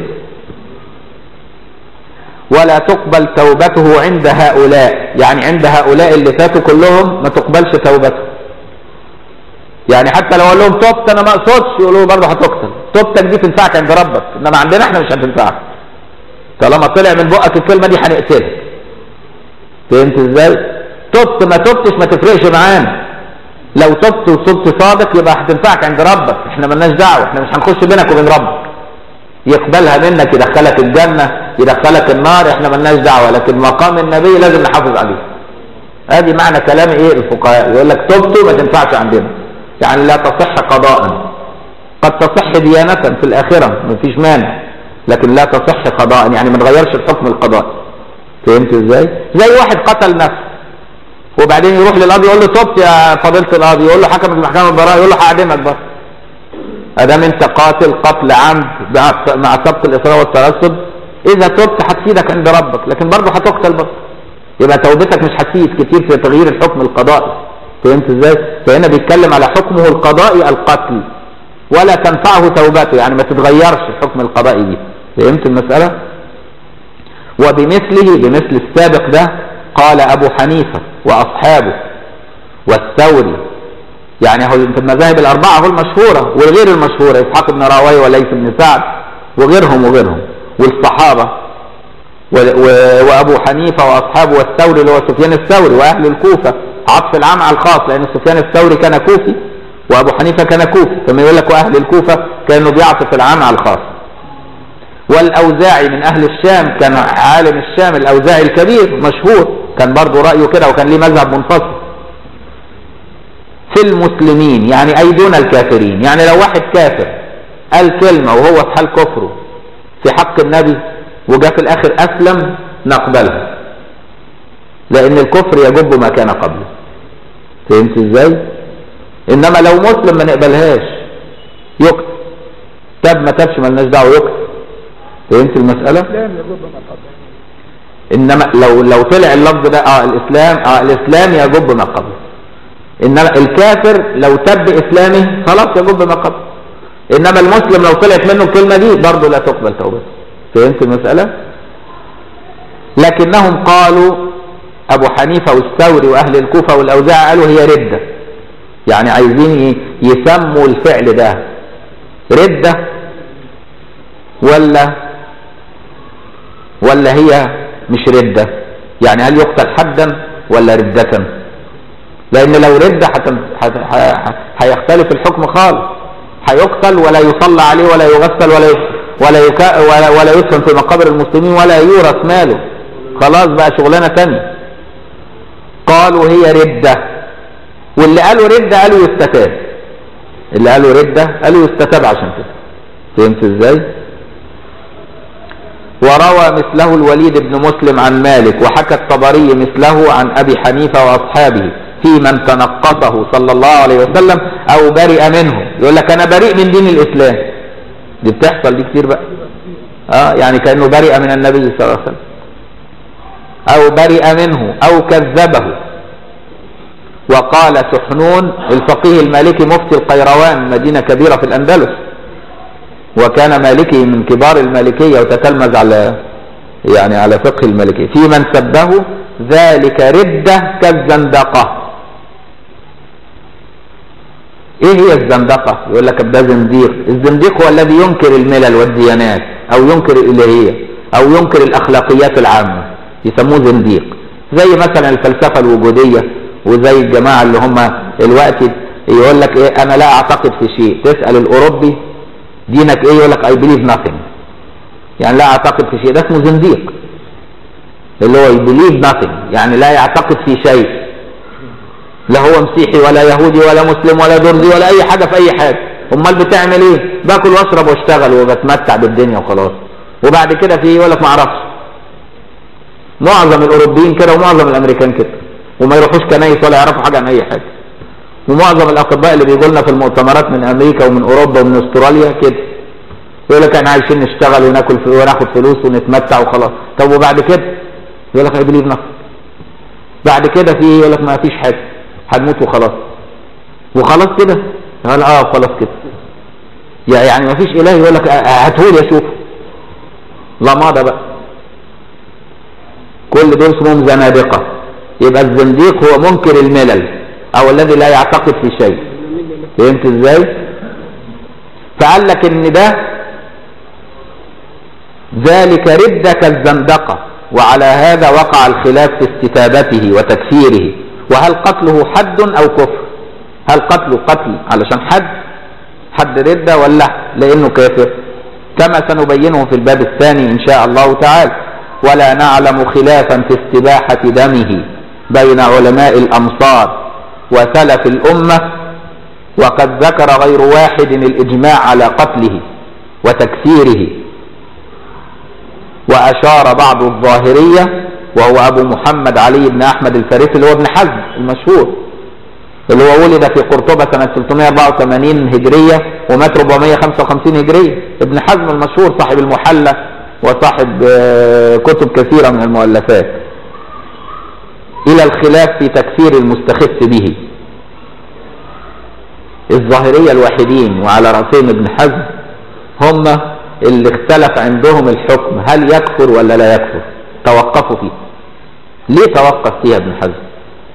ولا تقبل توبته عند هؤلاء يعني عند هؤلاء اللي فاتوا كلهم ما تقبلش توبته يعني حتى لو قال لهم توبت انا ما اقصدش يقولوا برضه هتقتل توبتك دي تنفعك عند ربك انما عندنا احنا مش هتنفعك طالما طلع من بقك الكلمه دي هنقتلك فهمت ازاي تبت ما تبتش ما تفرقش معانا لو تبت وصبت صادق يبقى هتنفعك عند ربك احنا ملناش دعوه احنا مش هنخش بينك وبين ربك يقبلها منك يدخلك الجنه يدخلك النار احنا ملناش دعوه لكن مقام النبي لازم نحافظ عليه ادي معنى كلام ايه الفقهاء يقول لك تبت ما تنفعش عندنا يعني لا تصح قضاء قد تصح ديانة في الآخرة مفيش مانع لكن لا تصح قضاء يعني ما تغيرش الحكم القضائي فهمت ازاي زي واحد قتل نفسه وبعدين يروح للقاضي يقول له تبت يا فضيله القاضي يقول له حكم المحكمه البراءه يقول له هعدمك بس ادام انت قاتل قتل عمد مع- مع سبق الاصرار والترصد اذا تبت هتفيدك عند ربك لكن برضه هتقتل برضه يبقى توبتك مش هتفيد كتير في تغيير الحكم القضائي فهمت ازاي فهنا بيتكلم على حكمه القضائي القتل ولا تنفعه توبته يعني ما تتغيرش الحكم القضائي دي فهمت المسألة وبمثله بمثل السابق ده قال أبو حنيفة وأصحابه والثوري يعني هو في المذاهب الأربعة هو المشهورة والغير المشهورة إسحاق بن راوي وليث بن سعد وغيرهم وغيرهم والصحابة و- و- وأبو حنيفة وأصحابه والثوري اللي هو سفيان الثوري وأهل الكوفة عطف العام على الخاص لأن سفيان الثوري كان كوفي وأبو حنيفة كان كوفي فما يقول لك وأهل الكوفة كانوا بيعطف العام على الخاص والأوزاعي من أهل الشام كان عالم الشام الأوزاعي الكبير مشهور كان برضه رأيه كده وكان ليه مذهب منفصل في المسلمين يعني أي دون الكافرين يعني لو واحد كافر قال كلمة وهو في حال كفره في حق النبي وجاء في الآخر أسلم نقبلها لأن الكفر يجب ما كان قبله فهمت ازاي؟ إنما لو مسلم ما نقبلهاش يكتب تاب ما تابش مالناش دعوة يكتب فهمت المسألة؟ الإسلام يجب ما قبل انما لو لو طلع اللفظ ده اه الاسلام اه الاسلام يجب ما قبله انما الكافر لو تب اسلامه خلاص يجب ما قبله انما المسلم لو طلعت منه الكلمه دي برضه لا تقبل توبته فهمت المساله لكنهم قالوا ابو حنيفه والثوري واهل الكوفه والاوزاع قالوا هي رده يعني عايزين ي- يسموا الفعل ده رده ولا ولا هي مش ردة يعني هل يقتل حدا ولا ردة لان لو ردة هتن- هت- ه- هيختلف الحكم خالص هيقتل ولا يصلى عليه ولا يغسل ولا ي- ولا يكا ولا, ولا يدفن في مقابر المسلمين ولا يورث ماله خلاص بقى شغلانة تانية قالوا هي ردة واللي قالوا ردة قالوا يستتاب اللي قالوا ردة قالوا يستتاب عشان كده فهمت ازاي؟ وروى مثله الوليد بن مسلم عن مالك وحكى الطبري مثله عن أبي حنيفة وأصحابه في من تنقصه صلى الله عليه وسلم أو برئ منه يقول لك أنا بريء من دين الإسلام دي بتحصل دي كتير بقى آه يعني كأنه برئ من النبي صلى الله عليه وسلم أو برئ منه أو كذبه وقال سحنون الفقيه المالكي مفتي القيروان مدينة كبيرة في الأندلس وكان مالكي من كبار المالكية وتتلمذ على يعني على فقه المالكية في من سبه ذلك ردة كالزندقة ايه هي الزندقة يقول لك ده زنديق الزنديق هو الذي ينكر الملل والديانات او ينكر الالهية او ينكر الاخلاقيات العامة يسموه زنديق زي مثلا الفلسفة الوجودية وزي الجماعة اللي هم الوقت يقول لك ايه انا لا اعتقد في شيء تسأل الاوروبي دينك ايه يقول لك I believe nothing يعني لا اعتقد في شيء ده اسمه زنديق اللي هو believe nothing يعني لا يعتقد في شيء لا هو مسيحي ولا يهودي ولا مسلم ولا درزي ولا اي حاجة في اي حاجة امال بتعمل ايه باكل واشرب واشتغل وبتمتع بالدنيا وخلاص وبعد كده في ايه يقول لك ما اعرفش معظم الاوروبيين كده ومعظم الامريكان كده وما يروحوش كنايس ولا يعرفوا حاجة عن اي حاجة ومعظم الاطباء اللي بيجوا لنا في المؤتمرات من امريكا ومن اوروبا ومن استراليا كده يقول لك احنا عايشين نشتغل وناكل في وناخد فلوس ونتمتع وخلاص طب وبعد كده يقول لك اي بليف نفسك بعد كده في يقول لك ما فيش حاجه هنموت وخلاص وخلاص كده قال اه خلاص كده يا- يعني ما فيش اله يقول لك هاتهولي اشوف لماضه بقى كل دول اسمهم زنادقه يبقى الزنديق هو منكر الملل او الذي لا يعتقد في شيء فهمت ازاي فقال لك ان ده ذلك ردة كالزندقة وعلى هذا وقع الخلاف في استتابته وتكفيره وهل قتله حد او كفر هل قتله قتل علشان حد حد ردة ولا لانه كافر كما سنبينه في الباب الثاني ان شاء الله تعالى ولا نعلم خلافا في استباحة دمه بين علماء الامصار وسلف الامة وقد ذكر غير واحد الإجماع على قتله وتكفيره وأشار بعض الظاهرية وهو أبو محمد علي بن أحمد الفارسي اللي هو ابن حزم المشهور اللي هو ولد في قرطبة سنة 384 هجرية ومات 455 هجرية ابن حزم المشهور صاحب المحلى وصاحب آه، كتب كثيرة من المؤلفات إلى الخلاف في تكفير المستخف به الظاهرية الواحدين وعلى رأسهم ابن حزم هم اللي اختلف عندهم الحكم هل يكفر ولا لا يكفر توقفوا فيه ليه توقف فيها ابن حزم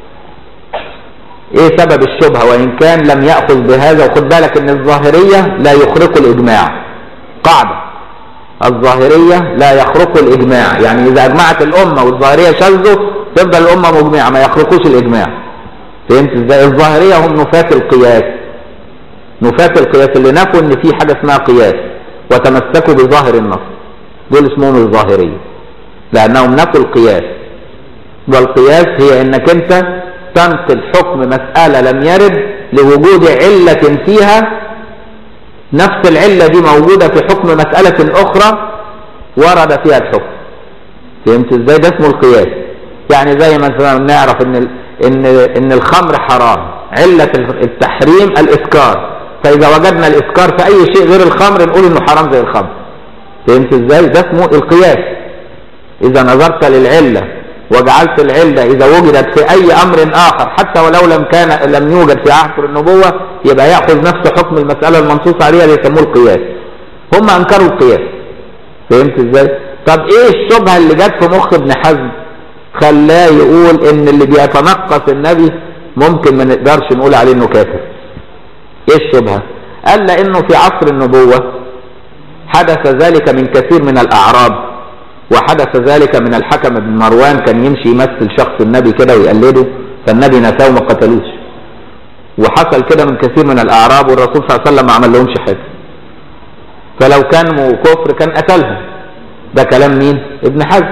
ايه سبب الشبهة وان كان لم يأخذ بهذا وخد بالك ان الظاهرية لا يخرق الاجماع قاعدة الظاهرية لا يخرق الاجماع يعني اذا اجمعت الامة والظاهرية شذوا تفضل الامة مجمعة ما يخرقوش الاجماع فهمت ازاي الظاهرية هم نفاة القياس نفاة القياس اللي نفوا ان في حاجة اسمها قياس وتمسكوا بظاهر النص دول اسمهم الظاهرية لانهم نفوا القياس والقياس هي انك انت تنقل حكم مسألة لم يرد لوجود علة فيها نفس العلة دي موجودة في حكم مسألة أخرى ورد فيها الحكم فهمت ازاي ده اسمه القياس يعني زي ما مثلا نعرف ان ان ان الخمر حرام علة التحريم الاسكار فاذا وجدنا الاسكار في اي شيء غير الخمر نقول انه حرام زي الخمر فهمت ازاي ده اسمه القياس اذا نظرت للعلة وجعلت العلة اذا وجدت في اي امر اخر حتى ولو لم كان لم يوجد في عهد النبوة يبقى يأخذ نفس حكم المسألة المنصوص عليها اللي يسموه القياس هم انكروا القياس فهمت ازاي طب ايه الشبهة اللي جت في مخ ابن حزم خلاه يقول ان اللي بيتنقص النبي ممكن ما نقدرش نقول عليه انه كافر ايه الشبهة قال لانه في عصر النبوة حدث ذلك من كثير من الاعراب وحدث ذلك من الحكم بن مروان كان يمشي يمثل شخص النبي كده ويقلده فالنبي نساه وما قتلوش وحصل كده من كثير من الاعراب والرسول صلى الله عليه وسلم ما عمل لهمش حاجه فلو كانوا كفر كان قتلهم ده كلام مين ابن حزم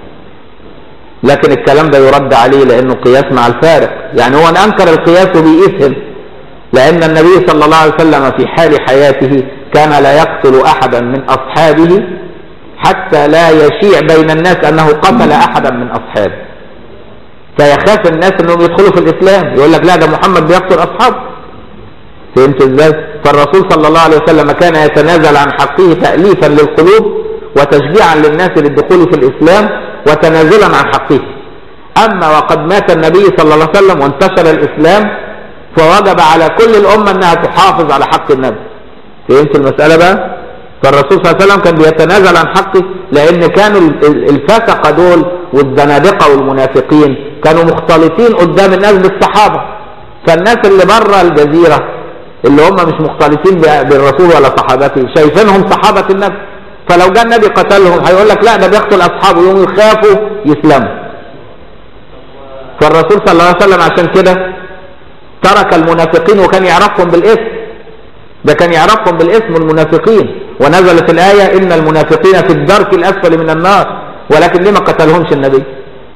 لكن الكلام ده يرد عليه لانه قياس مع الفارق يعني هو انكر القياس وبيقيسهم لان النبي صلى الله عليه وسلم في حال حياته كان لا يقتل احدا من اصحابه حتى لا يشيع بين الناس انه قتل احدا من اصحابه فيخاف الناس انهم يدخلوا في الاسلام يقول لك لا ده محمد بيقتل اصحابه فهمت ازاي فالرسول صلى الله عليه وسلم كان يتنازل عن حقه تأليفا للقلوب وتشجيعا للناس للدخول في الاسلام وتنازلا عن حقه اما وقد مات النبي صلى الله عليه وسلم وانتشر الاسلام فوجب على كل الامه انها تحافظ على حق النبي فهمت المساله بقى فالرسول صلى الله عليه وسلم كان بيتنازل عن حقه لان كانوا الفسقه دول والزنادقه والمنافقين كانوا مختلطين قدام الناس بالصحابه فالناس اللي بره الجزيره اللي هم مش مختلطين بالرسول ولا صحابته شايفينهم صحابه النبي فلو جاء النبي قتلهم هيقول لك لا ده بيقتل اصحابه يوم يخافوا يسلموا فالرسول صلى الله عليه وسلم عشان كده ترك المنافقين وكان يعرفهم بالاسم ده كان يعرفهم بالاسم المنافقين ونزلت الآية إن المنافقين في الدرك الأسفل من النار ولكن لما قتلهمش النبي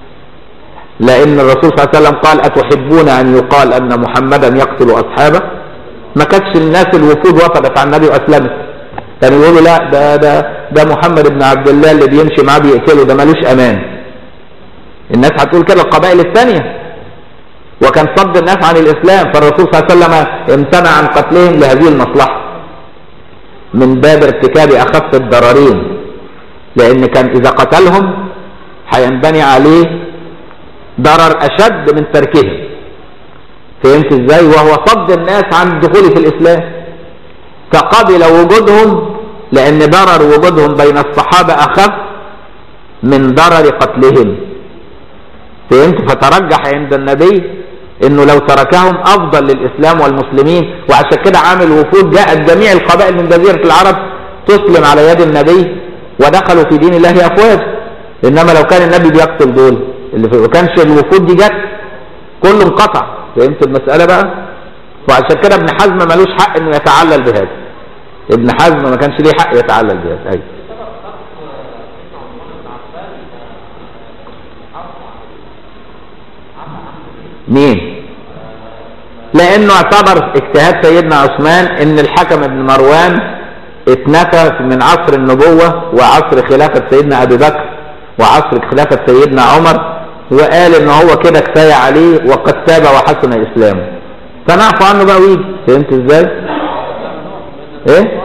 لأن الرسول صلى الله عليه وسلم قال أتحبون أن يقال أن محمدا يقتل أصحابه ما كانتش الناس الوفود وفدت على النبي وأسلمت كانوا يقولوا لا ده ده ده محمد بن عبد الله اللي بيمشي معاه بيقتله ده ملوش أمان الناس هتقول كده القبائل الثانية وكان صد الناس عن الإسلام فالرسول صلى الله عليه وسلم امتنع عن قتلهم لهذه المصلحة من باب ارتكاب أخف الضررين لأن كان إذا قتلهم هينبني عليه ضرر أشد من تركهم فهمت ازاي وهو صد الناس عن الدخول في الإسلام فقبل وجودهم لأن ضرر وجودهم بين الصحابة أخف من ضرر قتلهم فهمت فترجح عند النبي انه لو تركهم افضل للاسلام والمسلمين وعشان كده عامل وفود جاءت جميع القبائل من جزيره العرب تسلم على يد النبي ودخلوا في دين الله افواج انما لو كان النبي بيقتل دول اللي ما كانش الوفود دي جت كله انقطع فهمت المساله بقى وعشان كده ابن حزم ملوش حق انه يتعلل بهذا ابن حزم ما كانش ليه حق يتعلل بهذا ايوه مين لانه اعتبر اجتهاد سيدنا عثمان ان الحكم ابن مروان اتنفى من عصر النبوة وعصر خلافة سيدنا ابي بكر وعصر خلافة سيدنا عمر وقال ان هو كده كفاية عليه وقد تاب وحسن اسلامه فنعفو عنه بقى ويجي فهمت ازاي ايه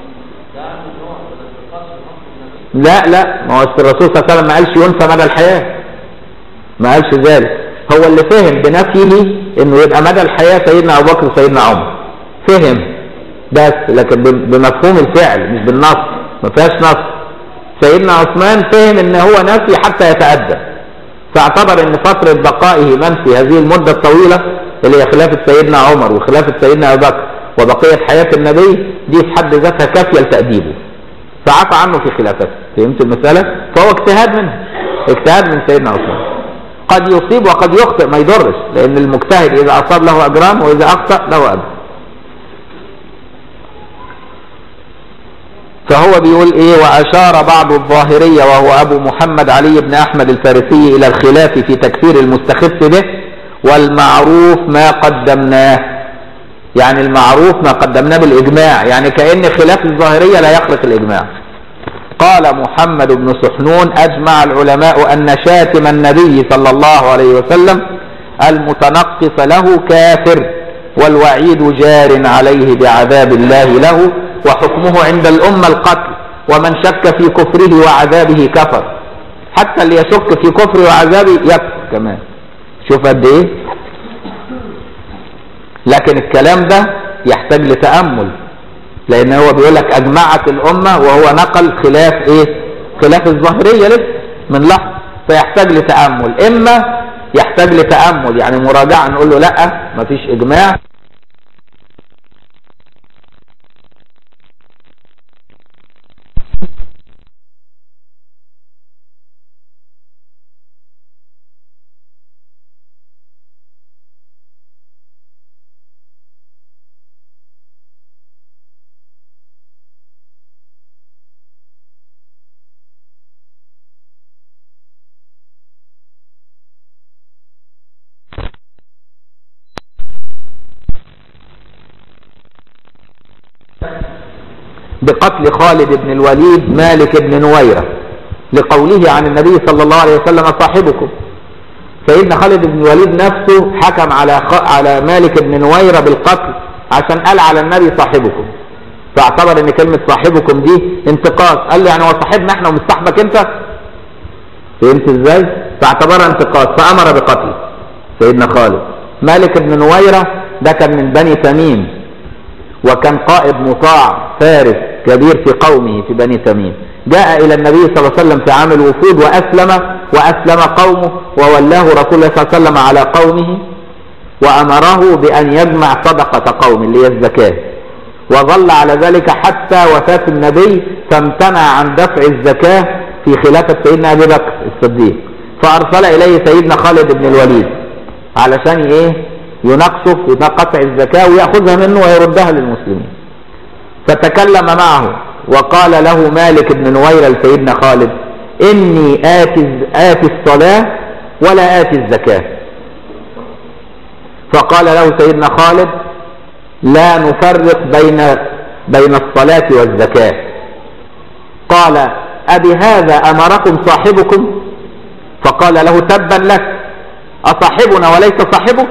لا لا ما هو الرسول صلى الله عليه وسلم ما قالش ينفى مدى الحياة ما قالش ذلك هو اللي فهم بنفيه انه يبقى مدى الحياة سيدنا ابو بكر وسيدنا عمر فهم بس لكن ب- بمفهوم الفعل مش بالنص ما فيهاش نص سيدنا عثمان فهم ان هو نفي حتى يتأدب فاعتبر ان فترة بقائه منفي هذه المدة الطويلة اللي هي خلافة سيدنا عمر وخلافة سيدنا ابو بكر وبقية حياة النبي دي في حد ذاتها كافية لتأديبه فعفى عنه في خلافته فهمت المسألة فهو اجتهاد منه اجتهاد من سيدنا عثمان قد يصيب وقد يخطئ ما يضرش لان المجتهد اذا اصاب له اجران واذا اخطأ له اجر فهو بيقول ايه واشار بعض الظاهرية وهو ابو محمد علي بن احمد الفارسي الى الخلاف في تكفير المستخف به والمعروف ما قدمناه يعني المعروف ما قدمناه بالاجماع يعني كأن خلاف الظاهرية لا يخلق الاجماع قال محمد بن سحنون اجمع العلماء ان شاتم النبي صلى الله عليه وسلم المتنقص له كافر والوعيد جار عليه بعذاب الله له وحكمه عند الأمة القتل ومن شك في كفره وعذابه كفر حتى اللي يشك في كفره وعذابه يكفر كمان شوف قد ايه لكن الكلام ده يحتاج لتأمل لان هو بيقول لك اجمعت الامة وهو نقل خلاف ايه خلاف الظاهرية لسه من لحظة فيحتاج لتأمل اما يحتاج لتأمل يعني مراجعة نقول له لا مفيش اجماع بقتل خالد بن الوليد مالك بن نويرة لقوله عن النبي صلى الله عليه وسلم صاحبكم سيدنا خالد بن الوليد نفسه حكم على خ... على مالك بن نويرة بالقتل عشان قال على النبي صاحبكم فاعتبر ان كلمة صاحبكم دي انتقاص قال له يعني هو صاحبنا احنا ومش صاحبك انت فهمت ازاي فاعتبرها انتقاص فامر بقتله سيدنا خالد مالك بن نويرة ده كان من بني تميم وكان قائد مطاع فارس كبير في قومه في بني تميم جاء إلى النبي صلى الله عليه وسلم في عام الوفود وأسلم وأسلم قومه وولاه رسول الله صلى الله عليه وسلم على قومه وأمره بأن يجمع صدقة قوم اللي هي الزكاة وظل على ذلك حتى وفاة النبي فامتنع عن دفع الزكاة في خلافة سيدنا أبي بكر الصديق فأرسل إليه سيدنا خالد بن الوليد علشان إيه ينقصه في قطع الزكاة ويأخذها منه ويردها للمسلمين فتكلم معه وقال له مالك بن نويرة لسيدنا خالد إني آتي, آتي الصلاة ولا آتي الزكاة فقال له سيدنا خالد لا نفرق بين بين الصلاة والزكاة قال أبي هذا أمركم صاحبكم فقال له تبا لك أصاحبنا وليس صاحبك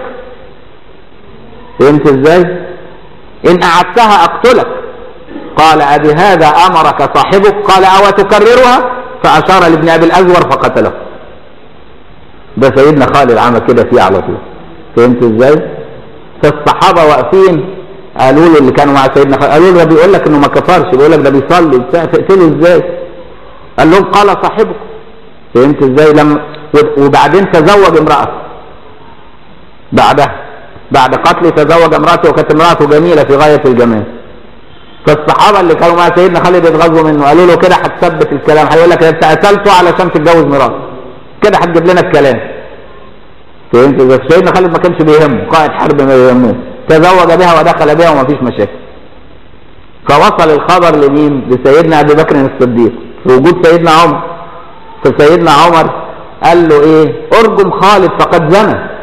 فهمت ازاي ان اعدتها اقتلك قال ابي هذا امرك صاحبك قال او تكررها فاشار لابن ابي الازور فقتله ده سيدنا خالد عمل كده فيه على طول فهمت ازاي فالصحابه واقفين قالوا له اللي كانوا مع سيدنا خالد قالوا له ده بيقول لك انه ما كفرش بيقول لك ده بيصلي بتاع تقتله ازاي قال لهم قال صاحبك فهمت ازاي لما وبعدين تزوج امرأة بعدها بعد قتله تزوج امرأته وكانت امرأته جميلة في غاية الجمال فالصحابة اللي كانوا مع سيدنا خالد اتغاظوا منه قالوا له كده هتثبت الكلام هيقول لك انت قتلته علشان تتجوز مراته كده هتجيب لنا الكلام فهمت ازاي سيدنا خالد ما كانش بيهمه قائد حرب ما بيهمه تزوج بها ودخل بها وما فيش مشاكل فوصل الخبر لمين لسيدنا ابي بكر الصديق في وجود سيدنا عمر فسيدنا عمر قال له ايه ارجم خالد فقد زنى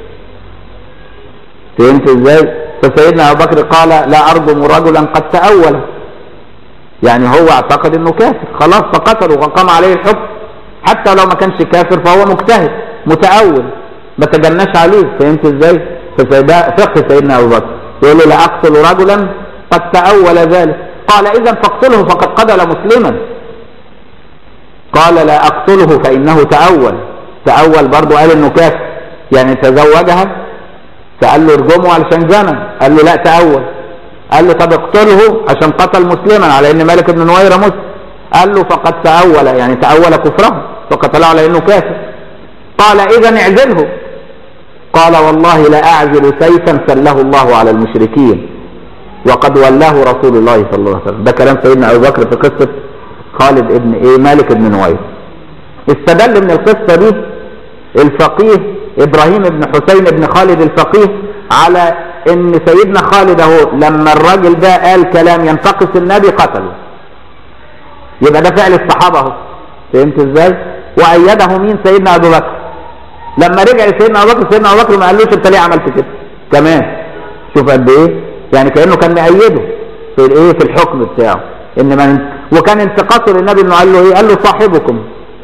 فهمت ازاي فسيدنا ابو بكر قال لا ارجم رجلا قد تاول يعني هو اعتقد انه كافر خلاص فقتله وقام عليه الحكم حتى لو ما كانش كافر فهو مجتهد متاول ما تجناش عليه فهمت ازاي فسيدا فقه سيدنا ابو بكر يقول له لا اقتل رجلا قد تاول ذلك قال اذا فاقتله فقد قتل مسلما قال لا اقتله فانه تاول تاول برضه قال انه كافر يعني تزوجها فقال له ارجمه علشان زنى قال له لا تأول قال له طب اقتله عشان قتل مسلما على ان مالك بن نويرة مسلم قال له فقد تأول يعني تأول كفره فقتله على انه كافر قال اذا اعزله قال والله لا اعزل سيفا سله الله على المشركين وقد ولاه رسول الله صلى الله عليه وسلم ده كلام سيدنا ابو بكر في قصه خالد ابن ايه مالك بن نوير استدل من القصه دي الفقيه ابراهيم بن حسين بن خالد الفقيه على ان سيدنا خالد اهو لما الراجل ده قال كلام ينتقص النبي قتله يبقى ده فعل الصحابه اهو فهمت ازاي وايده مين سيدنا ابو بكر لما رجع سيدنا ابو بكر سيدنا ابو بكر ما قالوش انت ليه عملت كده كمان شوف قد ايه يعني كانه كان مأيده في الايه في الحكم بتاعه ان من وكان انتقاصه للنبي انه قال له ايه قال له صاحبكم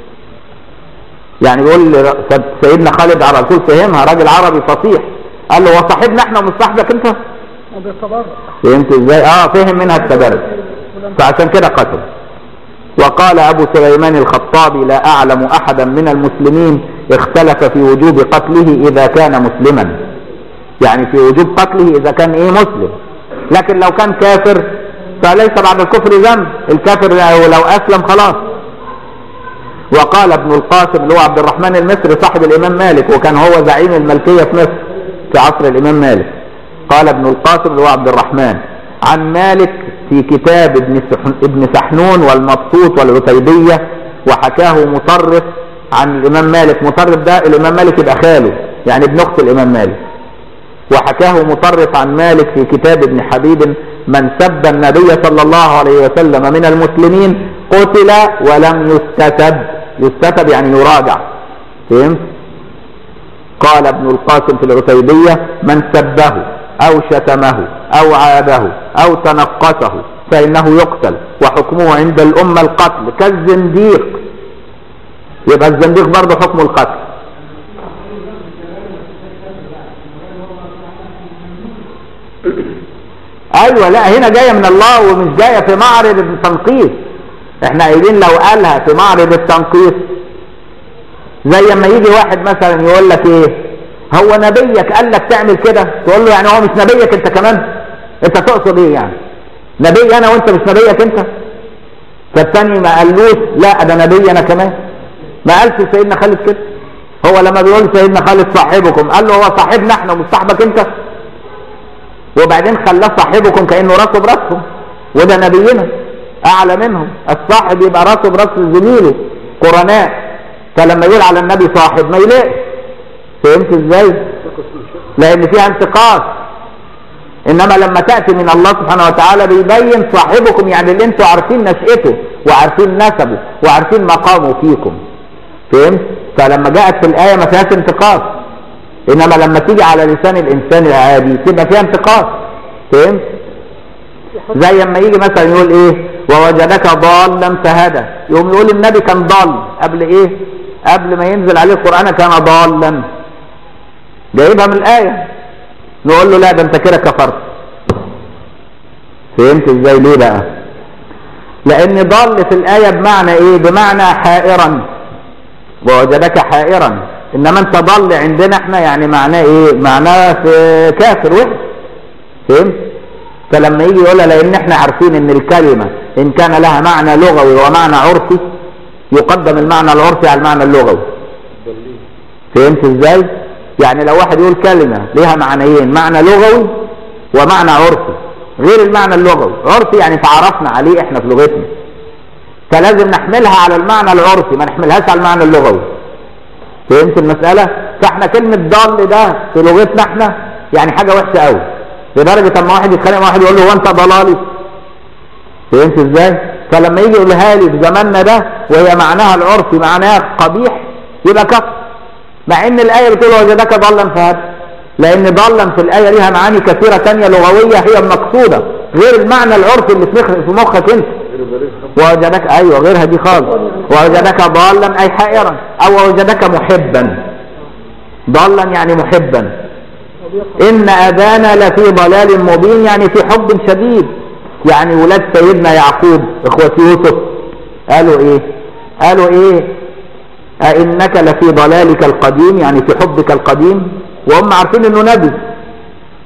يعني بيقول سيدنا خالد على طول فهمها راجل عربي فصيح قال له وصاحبنا احنا ومش صاحبك انت وبيتبرع فهمت ازاي اه فهم منها التبرع فعشان كده قتل وقال ابو سليمان الخطابي لا اعلم احدا من المسلمين اختلف في وجوب قتله اذا كان مسلما يعني في وجوب قتله اذا كان ايه مسلم لكن لو كان كافر فليس بعد الكفر ذنب الكافر لو لو اسلم خلاص وقال ابن القاسم اللي هو عبد الرحمن المصري صاحب الامام مالك وكان هو زعيم الملكيه في مصر في عصر الامام مالك قال ابن القاسم اللي هو عبد الرحمن عن مالك في كتاب ابن سح- ابن سحنون والمبسوط والعتيبيه وحكاه مطرف عن الامام مالك مطرف ده الامام مالك يبقى خاله يعني ابن اخت الامام مالك وحكاه مطرف عن مالك في كتاب ابن حبيب من سب النبي صلى الله عليه وسلم من المسلمين قتل ولم يستتب يستتب يعني يراجع فهمت قال ابن القاسم في العتيبية من سبه أو شتمه أو عابه أو تنقصه فإنه يقتل وحكمه عند الأمة القتل كالزنديق يبقى الزنديق برضه حكم القتل ايوه لا هنا جايه من الله ومش جايه في معرض التنقيص احنا قايلين لو قالها في معرض التنقيص زي لما يجي واحد مثلا يقول لك ايه هو نبيك قال لك تعمل كده تقول له يعني هو مش نبيك انت كمان انت تقصد ايه يعني نبي انا وانت مش نبيك انت فالتاني ما قالوش لا ده نبي انا كمان ما قالش سيدنا خالد كده هو لما بيقول سيدنا خالد صاحبكم قال له هو صاحبنا احنا ومش صاحبك انت وبعدين خلاه صاحبكم كانه راسه براسهم وده نبينا اعلى منهم الصاحب يبقى راسه براس زميله قرناء فلما يقول على النبي صاحب ما يلاقي فهمت ازاي لان فيها انتقاص انما لما تاتي من الله سبحانه وتعالى بيبين صاحبكم يعني اللي انتوا عارفين نشأته وعارفين نسبه وعارفين مقامه فيكم فهمت فلما جاءت في الايه ما فيهاش انتقاص انما لما تيجي على لسان الانسان العادي تبقى فيها انتقاص فهمت زي لما يجي مثلا يقول ايه ووجدك ضالا فهدى يقوم يقول النبي كان ضال قبل ايه قبل ما ينزل عليه القران كان ضالا جايبها من الايه نقول له لا ده انت كده كفرت فهمت ازاي ليه بقى لان ضال في الايه بمعنى ايه بمعنى حائرا ووجدك حائرا انما انت ضل عندنا احنا يعني معناه ايه معناه في كافر وحش فهمت فلما يجي يقولها لان احنا عارفين ان الكلمه ان كان لها معنى لغوي ومعنى عرفي يقدم المعنى العرفي على المعنى اللغوي فهمت ازاي يعني لو واحد يقول كلمه ليها معنيين معنى لغوي ومعنى عرفي غير المعنى اللغوي عرفي يعني تعرفنا عليه احنا في لغتنا فلازم نحملها على المعنى العرفي ما نحملهاش على المعنى اللغوي فهمت المسألة فاحنا كلمة ضال ده في لغتنا احنا يعني حاجة وحشة قوي لدرجة اما واحد يتخانق مع واحد يقول له هو انت ضلالي فهمت ازاي فلما يجي يقولها لي في زماننا ده وهي معناها العرفي معناها قبيح يبقى كفر مع ان الآية بتقول وجدك ضالا فهدى لان ضالا في الآية ليها معاني كثيرة تانية لغوية هي المقصودة غير المعنى العرفي اللي في مخ- في مخك انت ووجدك ايوه غيرها دي خالص ووجدك ضالا اي حائرا او وجدك محبا ضالا يعني محبا ان ابانا لفي ضلال مبين يعني في حب شديد يعني ولاد سيدنا يعقوب اخوة يوسف قالوا ايه قالوا ايه أئنك لفي ضلالك القديم يعني في حبك القديم وهم عارفين انه نبي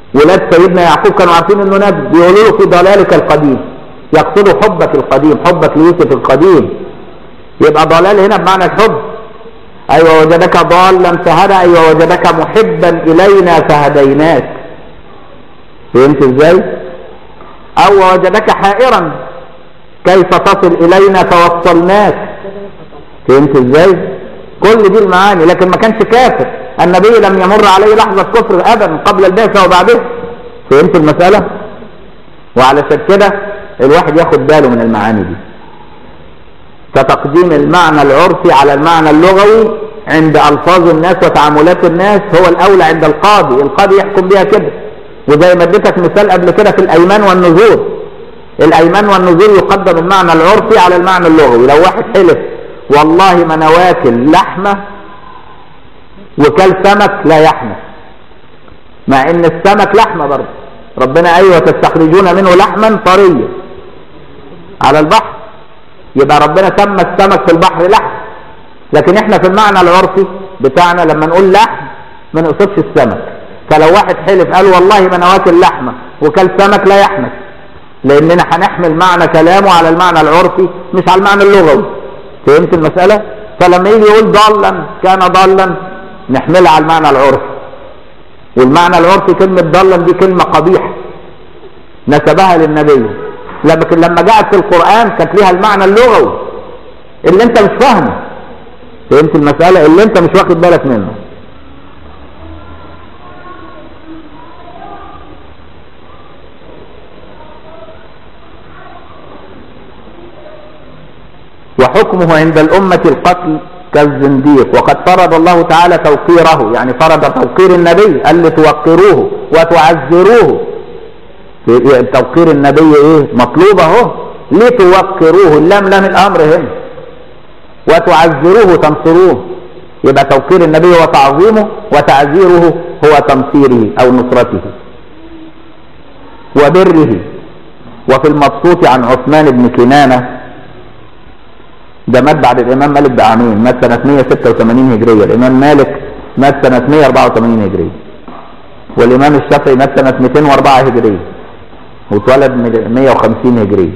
ولاد سيدنا يعقوب كانوا عارفين انه نبي بيقولوا له في ضلالك القديم يقصدوا حبك القديم حبك ليوسف القديم يبقى ضلال هنا بمعنى الحب ايوه وجدك ضالا فهدى ايوه وجدك محبا الينا فهديناك فهمت ازاي او وجدك حائرا كيف تصل الينا فوصلناك فهمت ازاي كل دي المعاني لكن ما كانش كافر النبي لم يمر عليه لحظة كفر ابدا قبل البعثة وبعدها فهمت المسألة وعلشان كده الواحد ياخد باله من المعاني دي فتقديم المعنى العرفي على المعنى اللغوي عند الفاظ الناس وتعاملات الناس هو الاولى عند القاضي القاضي يحكم بها كده وزي ما اديتك مثال قبل كده في الايمان والنذور الايمان والنذور يقدم المعنى العرفي على المعنى اللغوي لو واحد حلف والله ما انا واكل لحمه وكل سمك لا يحمى مع ان السمك لحمه برضه ربنا ايوه تستخرجون منه لحما طريا على البحر يبقى ربنا سمى السمك في البحر لحم لكن احنا في المعنى العرفي بتاعنا لما نقول لحم ما نقصدش السمك فلو واحد حلف قال والله ما انا واكل لحمه وكل سمك لا يحمل لاننا هنحمل معنى كلامه على المعنى العرفي مش على المعنى اللغوي فهمت المساله فلما يجي يقول ضالا كان ضالا نحملها على المعنى العرفي والمعنى العرفي كلمه ضالا دي كلمه قبيحه نسبها للنبي لكن لما جاءت في القران كانت ليها المعنى اللغوي اللي انت مش فاهمه فهمت المساله اللي انت مش واخد بالك منه وحكمه عند الأمة القتل كالزنديق وقد فرض الله تعالى توقيره يعني فرض توقير النبي قال لتوقروه وتعزروه توقير النبي ايه مطلوب اهو لتوقروه اللام لام الامر هنا وتعزروه تنصروه يبقى توقير النبي هو تعظيمه وتعزيره هو تنصيره او نصرته وبره وفي المبسوط عن عثمان بن كنانه ده مات بعد الامام مالك بعامين مات سنه 186 هجريه الامام مالك مات سنه 184 هجريه والامام الشافعي مات سنه 204 هجريه واتولد 150 هجريه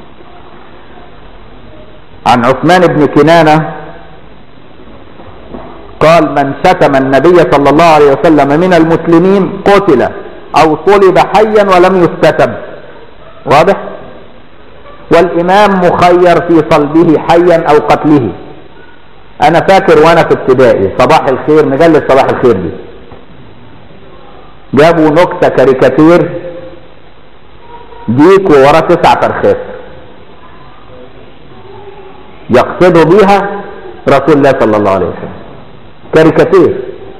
عن عثمان بن كنانه قال من شتم النبي صلى الله عليه وسلم من المسلمين قتل او صلب حيا ولم يستتب واضح والإمام مخير في صلبه حيا أو قتله أنا فاكر وأنا في ابتدائي صباح الخير مجلة صباح الخير دي جابوا نكتة كاريكاتير ديك ووراه تسع فرخات يقصدوا بيها رسول الله صلى الله عليه وسلم كاريكاتير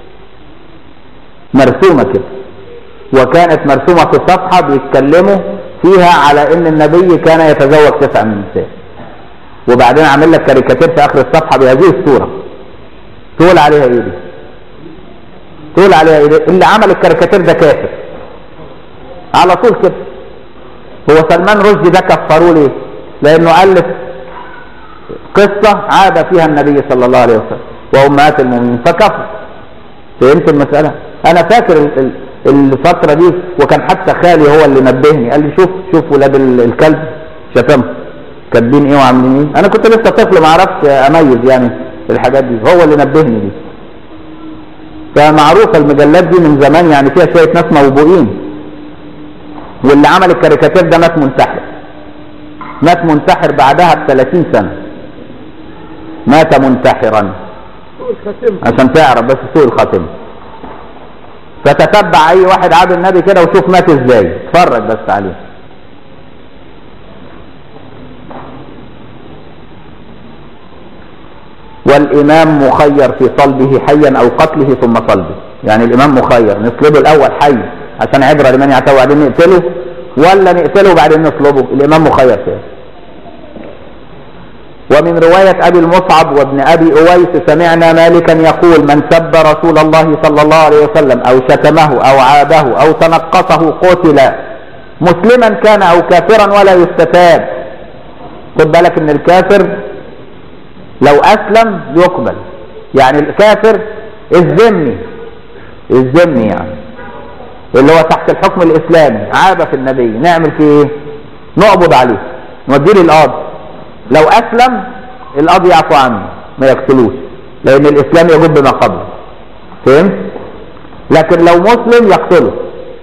مرسومة كده وكانت مرسومة في صفحة بيتكلموا فيها على ان النبي كان يتزوج تسع من النساء وبعدين عامل لك كاريكاتير في اخر الصفحه بهذه الصوره تقول عليها ايه دي تقول عليها ايه دي اللي عمل الكاريكاتير ده كافر على طول كده هو سلمان رشدي ده كفروه ليه لانه الف قصه عاد فيها النبي صلى الله عليه وسلم وامهات المؤمنين فكفر فهمت المساله انا فاكر ال الفترة دي وكان حتى خالي هو اللي نبهني قال لي شوف شوف ولاد الكلب شتمهم كاتبين ايه وعاملين ايه انا كنت لسه طفل ما اعرفش اميز يعني الحاجات دي هو اللي نبهني دي فمعروفه المجلات دي من زمان يعني فيها شويه ناس موبوئين واللي عمل الكاريكاتير ده مات منتحر مات منتحر بعدها ب 30 سنه مات منتحرا سوء الخاتمة عشان تعرف بس سوء الخاتمه فتتبع اي واحد عاد النبي كده وشوف مات ازاي اتفرج بس عليه والامام مخير في صلبه حيا او قتله ثم صلبه يعني الامام مخير نصلبه الاول حي عشان عبره لمن يعتوى وبعدين نقتله ولا نقتله وبعدين نصلبه الامام مخير فيه ومن رواية أبي المصعب وابن أبي أويس سمعنا مالكا يقول من سب رسول الله صلى الله عليه وسلم أو شتمه أو عابه أو تنقصه قتل مسلما كان أو كافرا ولا يستتاب خد بالك إن الكافر لو أسلم يقبل يعني الكافر الذمي الذمي يعني اللي هو تحت الحكم الاسلامي عاب في النبي نعمل فيه ايه نقبض عليه نوديه للقاضي لو اسلم القاضي يعفو عنه ما يقتلوش لان الاسلام يجب ما قبله فهمت لكن لو مسلم يقتله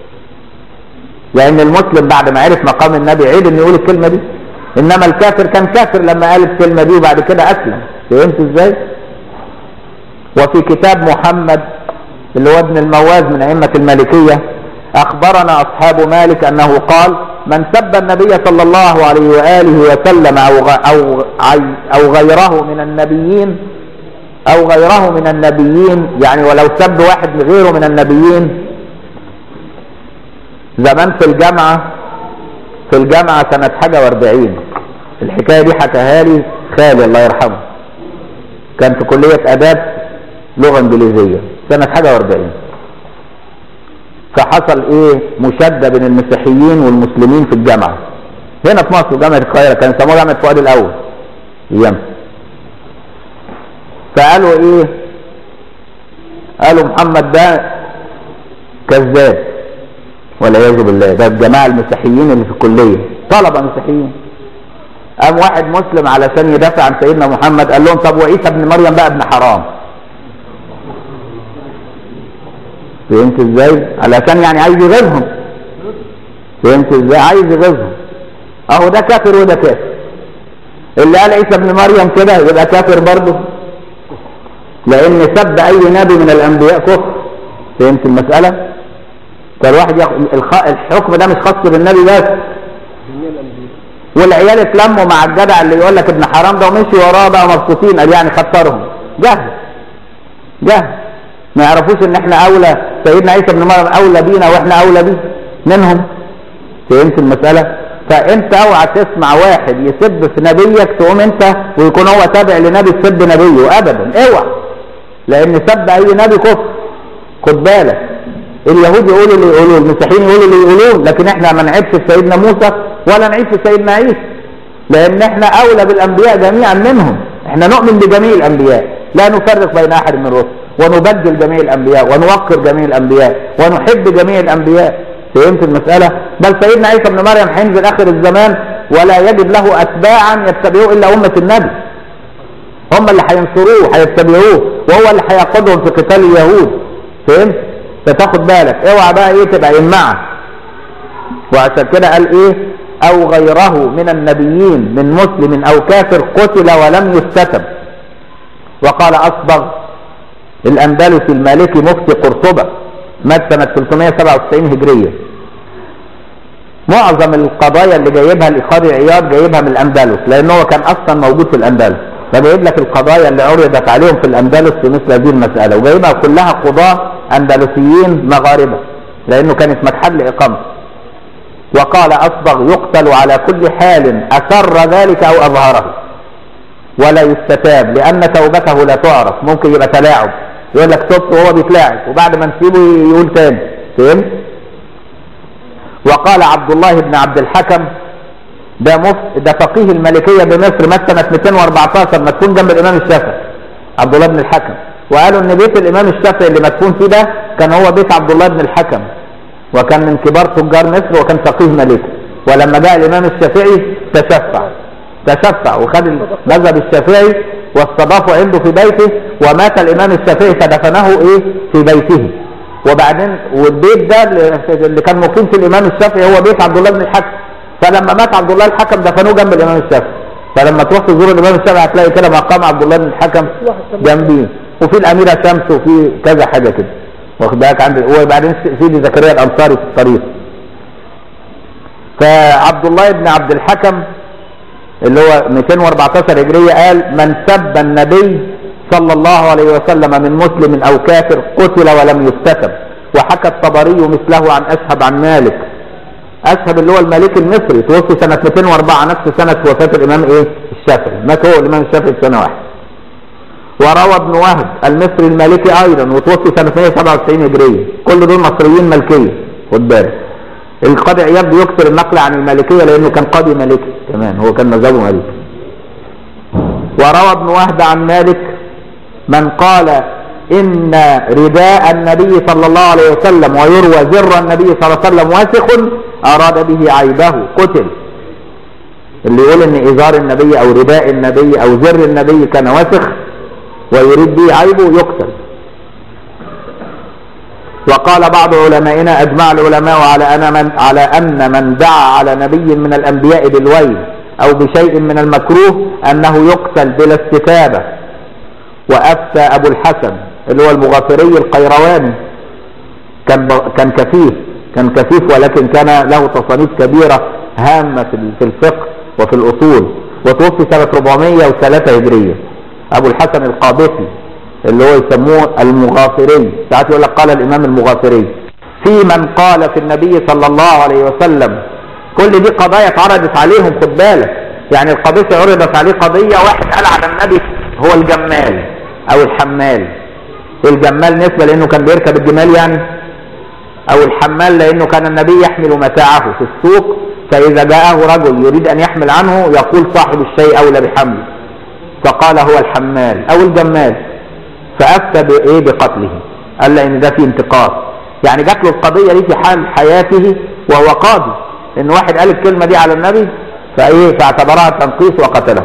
لان المسلم بعد ما عرف مقام النبي عيب انه يقول الكلمه دي انما الكافر كان كافر لما قال الكلمه دي وبعد كده اسلم فهمت ازاي وفي كتاب محمد اللي هو ابن المواز من ائمه المالكيه اخبرنا اصحاب مالك انه قال من سب النبي صلى الله عليه واله وسلم او غ- او عي- او غيره من النبيين او غيره من النبيين يعني ولو سب واحد غيره من النبيين زمان في الجامعة في الجامعة سنة حاجة واربعين الحكاية دي حكاها لي خالي الله يرحمه كان في كلية آداب لغة إنجليزية سنة حاجة واربعين فحصل ايه مشادة بين المسيحيين والمسلمين في الجامعة هنا في مصر جامعة القاهرة كان يسموها جامعة فؤاد الأول أيام فقالوا ايه قالوا محمد ده كذاب والعياذ بالله ده الجماعة المسيحيين اللي في الكلية طلبة مسيحيين قام واحد مسلم علشان يدافع عن سيدنا محمد قال لهم طب وعيسى ابن مريم بقى ابن حرام فهمت ازاي علشان يعني عايز يغيظهم فهمت ازاي عايز يغيظهم اهو ده كافر وده كافر اللي قال عيسى ابن مريم كده يبقى كافر برضه لان سب اي نبي من الانبياء كفر فهمت المسألة فالواحد ياخد الخ- الحكم ده مش خاص بالنبي بس والعيال اتلموا مع الجدع اللي يقول لك ابن حرام ده ومشي وراه بقى مبسوطين قال يعني خسرهم جهل جهل ما يعرفوش ان احنا اولى سيدنا عيسى ابن مريم اولى بينا واحنا اولى بيه منهم فهمت المسألة فانت اوعى تسمع واحد يسب في نبيك تقوم انت ويكون هو تابع لنبي تسب نبيه ابدا اوعى لان سب اي نبي كفر خد بالك اليهود يقولوا اللي يقولوه المسيحيين يقولوا اللي يقولوه لكن احنا ما نعيبش في سيدنا موسى ولا نعيب في سيدنا عيسى لان احنا اولى بالانبياء جميعا منهم احنا نؤمن بجميع الانبياء لا نفرق بين احد من الرسل ونبدل جميع الانبياء ونوقر جميع الانبياء ونحب جميع الانبياء فهمت المسألة بل سيدنا عيسى ابن مريم هينزل اخر الزمان ولا يجد له اتباعا يتبعوه الا امة النبي هم اللي هينصروه هيتبعوه وهو اللي هيقودهم في قتال اليهود فهمت فتاخد بالك اوعى بقى ايه تبقى يمعه وعشان كده قال ايه او غيره من النبيين من مسلم او كافر قتل ولم يستتب وقال اصبغ الاندلسي المالكي مفتي قرطبة مات سنة 397 هجرية معظم القضايا اللي جايبها القاضي عياض جايبها من الاندلس لان هو كان اصلا موجود في الاندلس فجايب لك القضايا اللي عرضت عليهم في الاندلس في مثل هذه المسألة وجايبها كلها قضاة اندلسيين مغاربة لانه كانت مدحل لاقامته وقال اصبغ يقتل على كل حال اسر ذلك او اظهره ولا يستتاب لان توبته لا تعرف ممكن يبقى تلاعب يقول لك تبت وهو بيتلاعب وبعد ما نسيبه يقول تاني فهمت وقال عبد الله بن عبد الحكم ده مف... ده فقيه الملكيه بمصر مات سنه 214 مدفون جنب الامام الشافعي عبد الله بن الحكم وقالوا ان بيت الامام الشافعي اللي مدفون فيه ده كان هو بيت عبد الله بن الحكم وكان من كبار تجار مصر وكان فقيه ملكي ولما جاء الامام الشافعي تشفع تشفع وخد المذهب الشافعي واستضافه عنده في بيته ومات الامام الشافعي فدفنه ايه في بيته وبعدين والبيت ده اللي كان مقيم في الامام الشافعي هو بيت عبد الله بن الحكم فلما مات عبد الله الحكم دفنوه جنب الامام الشافعي فلما تروح تزور الامام الشافعي هتلاقي كده مقام عبد الله بن الحكم جنبيه وفي الاميره شمس وفي كذا حاجه كده واخد بالك عند وبعدين سيدي زكريا الانصاري في الطريق فعبد الله بن عبد الحكم اللي هو 214 هجريه قال من سب النبي صلى الله عليه وسلم من مسلم او كافر قتل ولم يستتب وحكى الطبري مثله عن اشهب عن مالك اشهب اللي هو الملك المصري توفي سنه 204 نفس سنه وفاه الامام ايه الشافعي مات هو الامام الشافعي في سنه واحده وروى ابن وهب المصري المالكي ايضا وتوفي سنه 197 هجريه كل دول مصريين ملكيه خد بالك القاضي عياض بيكثر النقل عن المالكيه لانه كان قاضي مالكي كمان هو كان مذهبه مالكي وروى ابن وهب عن مالك من قال إن رداء النبي صلى الله عليه وسلم ويروى زر النبي صلى الله عليه وسلم واسخ أراد به عيبه قتل اللي يقول ان ازار النبي او رداء النبي او زر النبي كان وسخ ويريد به عيبه يقتل وقال بعض علمائنا اجمع العلماء على ان من على ان من دعا على نبي من الانبياء بالويل او بشيء من المكروه انه يقتل بلا استتابه وافتى ابو الحسن اللي هو المغافري القيرواني كان كان كفيف كان كفيف ولكن كان له تصانيف كبيره هامه في الفقه وفي الأصول وتوفي سنة 403 هجرية أبو الحسن القابسي اللي هو يسموه المغافري ساعات يقول لك قال الإمام المغافري في من قال في النبي صلى الله عليه وسلم كل دي قضايا اتعرضت عليهم خد بالك يعني القابسي عرضت عليه قضية واحد قال على النبي هو الجمال أو الحمال الجمال نسبة لأنه كان بيركب الجمال يعني أو الحمال لأنه كان النبي يحمل متاعه في السوق فإذا جاءه رجل يريد أن يحمل عنه يقول صاحب الشيء أولى بحمله فقال هو الحمال أو الجمال فأفتى بإيه بقتله قال لأن ده فيه انتقاص يعني جات له القضية دي في حال حياته وهو قاضي إن واحد قال الكلمة دي على النبي فإيه فاعتبرها تنقيص وقتله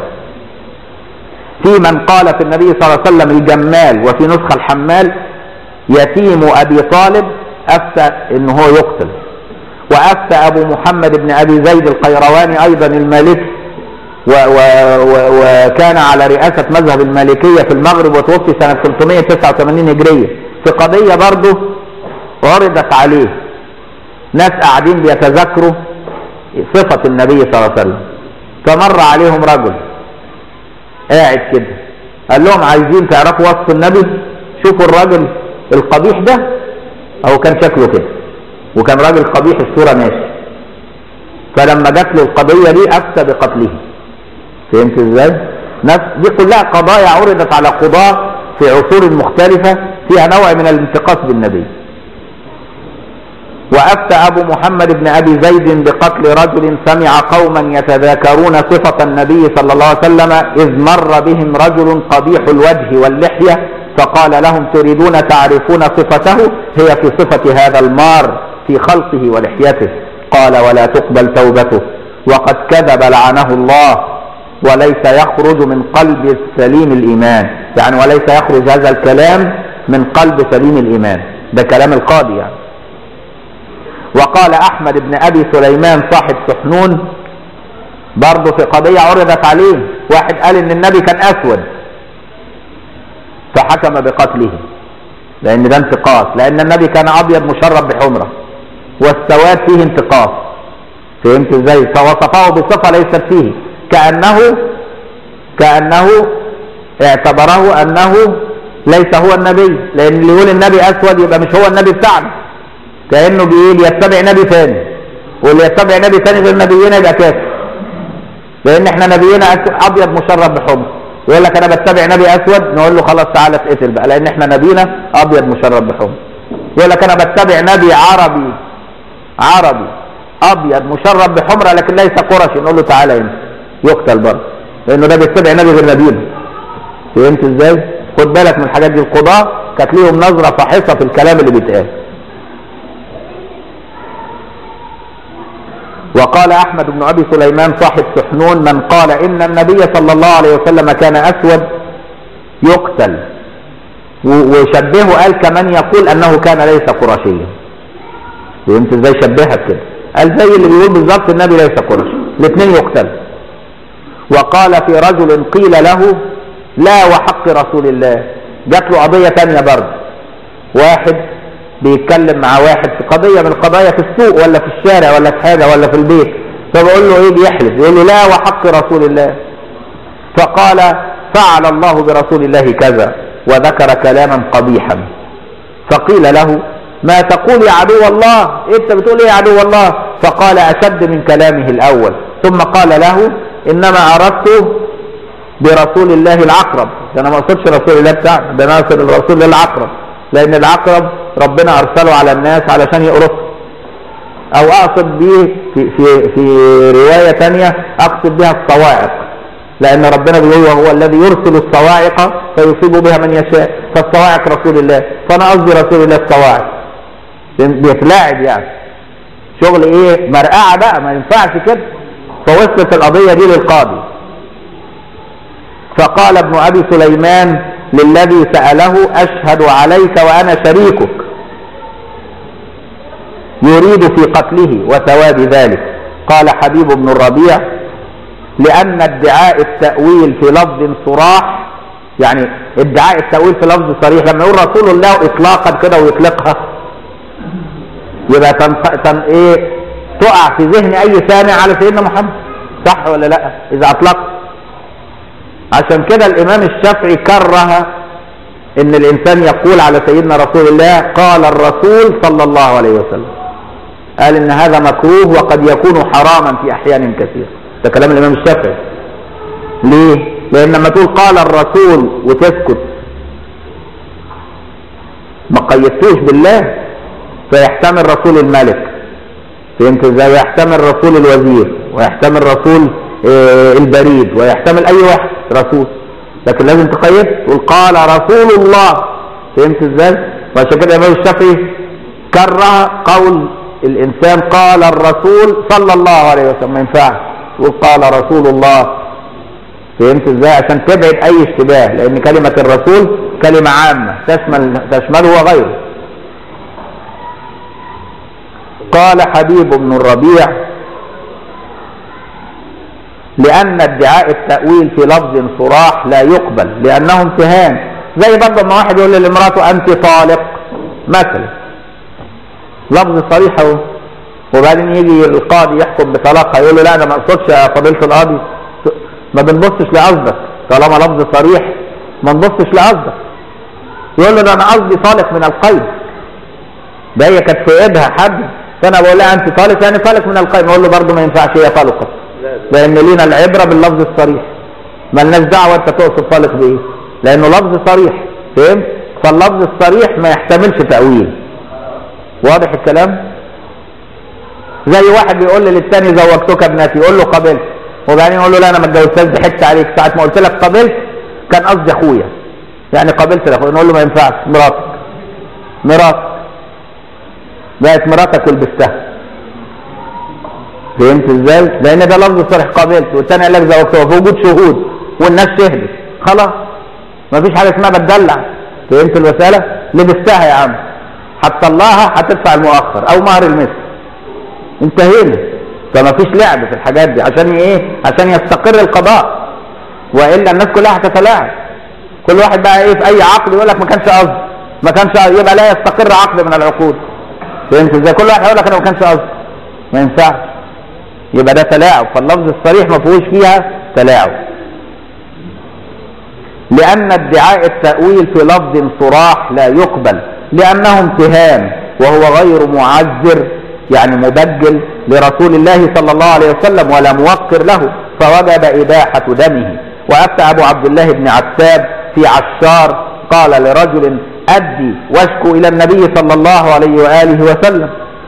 في من قال في النبي صلى الله عليه وسلم الجمال وفي نسخة الحمال يتيم أبي طالب أفتى إن هو يقتل وأفتى أبو محمد بن أبي زيد القيرواني أيضا المالكي و و و وكان على رئاسة مذهب المالكية في المغرب وتوفي سنة 389 هجرية في قضية برضه عرضت عليه ناس قاعدين بيتذكروا صفة النبي صلى الله عليه وسلم فمر عليهم رجل قاعد كده قال لهم عايزين تعرفوا وصف النبي شوفوا الراجل القبيح ده او كان شكله كده وكان راجل قبيح الصورة ماشي فلما جات له القضية دي أفتى بقتله فهمت ازاي؟ نفس دي كلها قضايا عرضت على قضاة في عصور مختلفة فيها نوع من الانتقاص بالنبي وأفتى أبو محمد بن أبي زيد بقتل رجل سمع قوما يتذاكرون صفة النبي صلى الله عليه وسلم إذ مر بهم رجل قبيح الوجه واللحية فقال لهم تريدون تعرفون صفته هي في صفة هذا المار في خلقه ولحيته قال ولا تقبل توبته وقد كذب لعنه الله وليس يخرج من قلب سليم الإيمان يعني وليس يخرج هذا الكلام من قلب سليم الإيمان ده كلام القاضي يعني وقال أحمد بن أبي سليمان صاحب سحنون برضه في قضية عرضت عليه واحد قال إن النبي كان أسود فحكم بقتله لأن ده انتقاص لأن النبي كان أبيض مشرب بحمرة والسواد فيه انتقاص فهمت ازاي فوصفه بصفة ليست فيه كأنه كأنه اعتبره أنه ليس هو النبي لأن اللي يقول النبي أسود يبقى مش هو النبي بتاعنا كأنه بيقول يتبع نبي ثاني واللي يتبع نبي ثاني غير نبينا يبقى كافر لأن احنا نبينا أبيض مشرب بحمر يقول لك أنا بتبع نبي أسود نقول له خلاص تعالى اتقتل بقى لأن احنا نبينا أبيض مشرب بحمر يقول لك أنا بتبع نبي عربي عربي ابيض مشرب بحمرة لكن ليس قرشي نقول له تعالى انت يقتل برضه لانه ده بيتبع نبي غير نبينا فهمت ازاي خد بالك من الحاجات دي القضاة كانت ليهم نظرة فاحصة في الكلام اللي بيتقال وقال احمد بن ابي سليمان صاحب سحنون من قال ان النبي صلى الله عليه وسلم كان اسود يقتل وشبهه قال كمن يقول انه كان ليس قرشيا فهمت ازاي شبهك كده قال زي اللي بيقول بالظبط النبي ليس قرشي الاثنين يقتل وقال في رجل قيل له لا وحق رسول الله جات له قضيه ثانيه برضه واحد بيتكلم مع واحد في قضيه من القضايا في السوق ولا في الشارع ولا في حاجه ولا في البيت فبقول له ايه بيحلف يقول له لا وحق رسول الله فقال فعل الله برسول الله كذا وذكر كلاما قبيحا فقيل له ما تقول يا عدو الله انت بتقول ايه يا عدو الله فقال اشد من كلامه الاول ثم قال له انما اردت برسول الله العقرب ده انا ما اقصدش رسول الله بتاعنا ده انا اقصد الرسول العقرب لان العقرب ربنا ارسله على الناس علشان يقرص او اقصد به في, في, في رواية تانية اقصد بها الصواعق لان ربنا بيقول وهو الذي يرسل الصواعق فيصيب بها من يشاء فالصواعق رسول الله فانا قصدي رسول الله الصواعق بيتلاعب يعني شغل ايه مرقعه بقى ما ينفعش كده فوصلت القضيه دي للقاضي فقال ابن ابي سليمان للذي ساله اشهد عليك وانا شريكك يريد في قتله وثواب ذلك قال حبيب بن الربيع لأن ادعاء التأويل في لفظ صراح يعني ادعاء التأويل في لفظ صريح لما يقول رسول الله إطلاقا كده ويطلقها يبقى تن... تن... ايه تقع في ذهن أي سامع على سيدنا محمد صح ولا لا إذا أطلق عشان كده الإمام الشافعي كره إن الإنسان يقول على سيدنا رسول الله قال الرسول صلى الله عليه وسلم قال إن هذا مكروه وقد يكون حراما في أحيان كثيرة ده كلام الامام الشافعي ليه لان لما تقول قال الرسول وتسكت ما قيدتوش بالله فيحتمل رسول الملك فهمت ازاي ويحتمل رسول الوزير ويحتمل رسول آه البريد ويحتمل اي واحد رسول لكن لازم تقيد تقول قال رسول الله فهمت ازاي وعشان كده الامام الشافعي كره قول الانسان قال الرسول صلى الله عليه وسلم ما ينفعش وقال رسول الله فهمت ازاي عشان تبعد اي اشتباه لان كلمة الرسول كلمة عامة تشمل تشمله وغيره قال حبيب بن الربيع لأن ادعاء التأويل في لفظ صراح لا يقبل لأنه امتهان زي برضه ما واحد يقول لامراته أنت طالق مثلا لفظ صريح اهو وبعدين يجي القاضي يحكم بطلاقها يقول له لا انا ما اقصدش يا فضيله القاضي ما بنبصش لقصدك طالما لفظ صريح ما نبصش لقصدك يقول له ده انا قصدي طالق من القيد ده هي كانت في ايدها حد فانا بقول لها انت طالق يعني طالق من القيد اقول له برضه ما ينفعش هي طلقت لان لينا العبره باللفظ الصريح مالناش دعوه انت تقصد طالق بايه لانه لفظ صريح فهمت فاللفظ الصريح ما يحتملش تاويل واضح الكلام زي واحد بيقول لي للتاني زوجتك ابنتي يقول له قبلت وبعدين يقول له لا انا ما اتجوزتهاش ضحكت عليك ساعه ما قلت لك قبلت كان قصدي اخويا يعني قبلت لاخويا نقول له ما ينفعش مراتك مراتك بقت مراتك ولبستها فهمت ازاي؟ لان ده لفظ صريح قبلت والثاني قال لك زوجتها في وجود شهود والناس شهدت خلاص ما فيش حاجه اسمها بتدلع فهمت المساله؟ لبستها يا عم هتطلعها هتدفع المؤخر او مهر المثل انتهينا فما فيش لعب في الحاجات دي عشان ايه عشان يستقر القضاء والا الناس كلها هتتلاعب كل واحد بقى ايه في اي عقد يقول لك ما كانش قصدي ما كانش قصدي يبقى لا يستقر عقد من العقود فهمت ازاي كل واحد يقول لك انا ما كانش قصدي ما ينفعش يبقى ده تلاعب فاللفظ الصريح ما فيهوش فيها تلاعب لأن ادعاء التأويل في لفظ صراح لا يقبل لأنه امتهان وهو غير معذر يعني مبجل لرسول الله صلى الله عليه وسلم ولا موقر له فوجب إباحة دمه وأفتى أبو عبد الله بن عتاب في عشار قال لرجل أدي واشكو إلى النبي صلى الله عليه وآله وسلم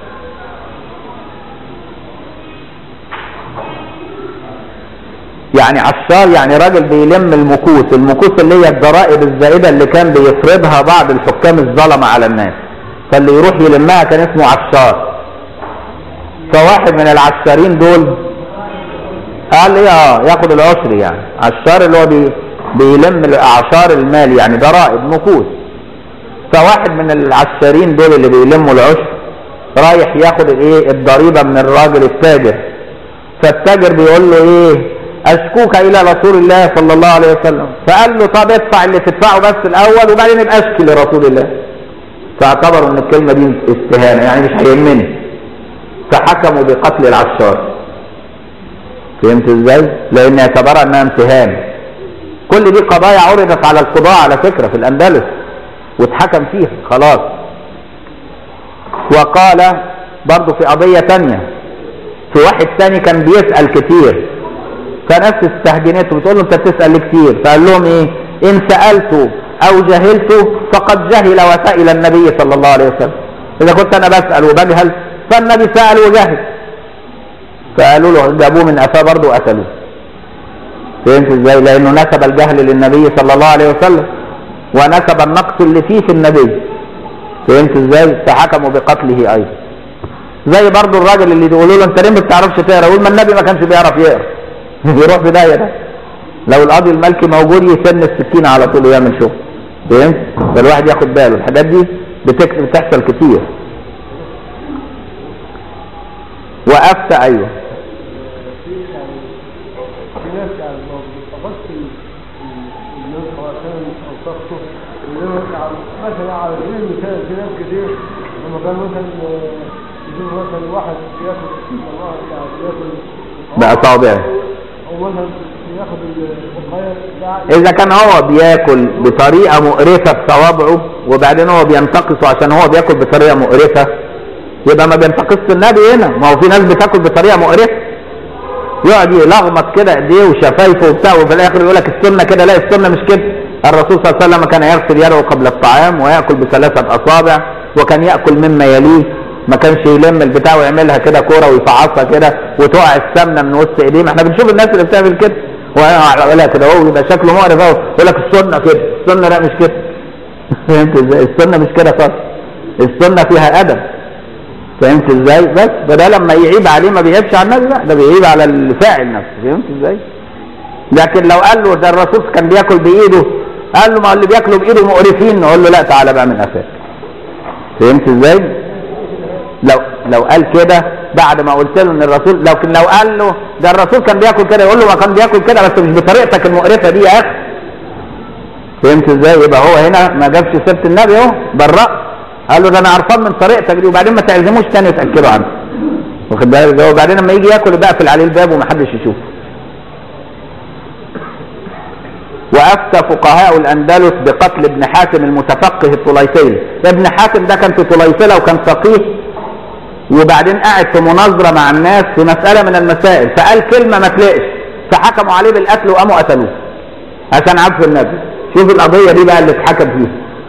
يعني عشار يعني راجل بيلم المكوس المكوس اللي هي الضرائب الزائدة اللي كان بيفرضها بعض الحكام الظلمة على الناس فاللي يروح يلمها كان اسمه عشار فواحد من العشارين دول قال ايه اه ياخد العشر يعني عشار اللي هو بي بيلم اعشار المال يعني ضرائب مكوس فواحد من العشارين دول اللي بيلموا العشر رايح ياخد الايه الضريبه من الراجل التاجر فالتاجر بيقول له ايه اشكوك الى رسول الله صلى الله عليه وسلم فقال له طب ادفع اللي تدفعه بس الاول وبعدين ابقى اشكي لرسول الله فاعتبروا ان الكلمه دي استهانه يعني مش هيهمني فحكموا بقتل العشار فهمت ازاي لان اعتبرها انها امتهان كل دي قضايا عرضت على القضاء على فكره في الاندلس واتحكم فيها خلاص وقال برضه في قضيه تانية في واحد تاني كان بيسال كتير فناس استهجنته بتقول له انت بتسال ليه كتير فقال لهم ايه ان سالت او جهلت فقد جهل وسائل النبي صلى الله عليه وسلم اذا كنت انا بسال وبجهل فالنبي سال وجهل فقالوا له جابوه من قفاه برضه وقتلوه فهمت ازاي لانه نسب الجهل للنبي صلى الله عليه وسلم ونسب النقص اللي فيه في النبي فهمت ازاي فحكموا بقتله ايضا زي برضو الراجل اللي يقولوا له انت ليه ما بتعرفش تقرا يقول ما النبي ما كانش بيعرف يقرا يروح في داهيه ده لو القاضي الملكي موجود يسن السكينه على طول ويعمل شغل فهمت فالواحد ياخد باله الحاجات دي بتك- بتحصل كتير وافتى ايوه في ناس يعني لو بتفصل الناس عشان اوصافته انما على- مثلا على سبيل المثال في ناس كتير لما كان مثلا آه، يشوف مثلا واحد ياكل الله يعني ياكل باصابعه او مثلا ياخد الخير ده اذا كان هو بياكل بطريقه مقرفه بصوابعه وبعدين هو بينتقصه عشان هو بياكل بطريقه مقرفه يبقى ما بينتقصش النبي هنا ما هو في ناس بتاكل بطريقه مقرفه يقعد يلغمط كده ايديه وشفايفه وبتاع وفي الاخر يقول لك السنه كده لا السنه مش كده الرسول صلى الله عليه وسلم كان يغسل يده قبل الطعام وياكل بثلاثه اصابع وكان ياكل مما يليه ما كانش يلم البتاع ويعملها كده كوره ويفعصها كده وتقع السمنه من وسط ايديه ما احنا بنشوف الناس اللي بتعمل كده ويقولها كده هو يبقى شكله مقرف اهو يقول لك السنه كده السنه لا مش كده فهمت ازاي السنه مش كده خالص السنه فيها ادب فهمت ازاي بس فده لما يعيب عليه ما بيعيبش على النبي لا ده بيعيب على الفاعل نفسه فهمت ازاي لكن لو قال له ده الرسول كان بياكل بايده قال له ما اللي بياكلوا بايده مقرفين نقول له لا تعالى بقى من قفاك فهمت ازاي لو لو قال كده بعد ما قلت له ان الرسول لكن لو قال له ده الرسول كان بياكل كده يقول له ما كان بياكل كده بس مش بطريقتك المقرفه دي يا اخي فهمت ازاي يبقى هو هنا ما جابش سيره النبي اهو برأ قال له ده انا عرفان من طريقتك دي وبعدين ما تعزموش تاني وتاكلوا عنه واخد بالك ده وبعدين لما يجي ياكل يبقى يقفل عليه الباب ومحدش يشوفه وافتى فقهاء الاندلس بقتل ابن حاتم المتفقه الطليسي ابن حاتم ده كان في طليسله وكان فقيه وبعدين قاعد في مناظره مع الناس في مساله من المسائل فقال كلمه ما تلاقش فحكموا عليه بالقتل وقاموا قتلوه عشان عبد النبي شوف القضيه دي بقى اللي اتحكم فيها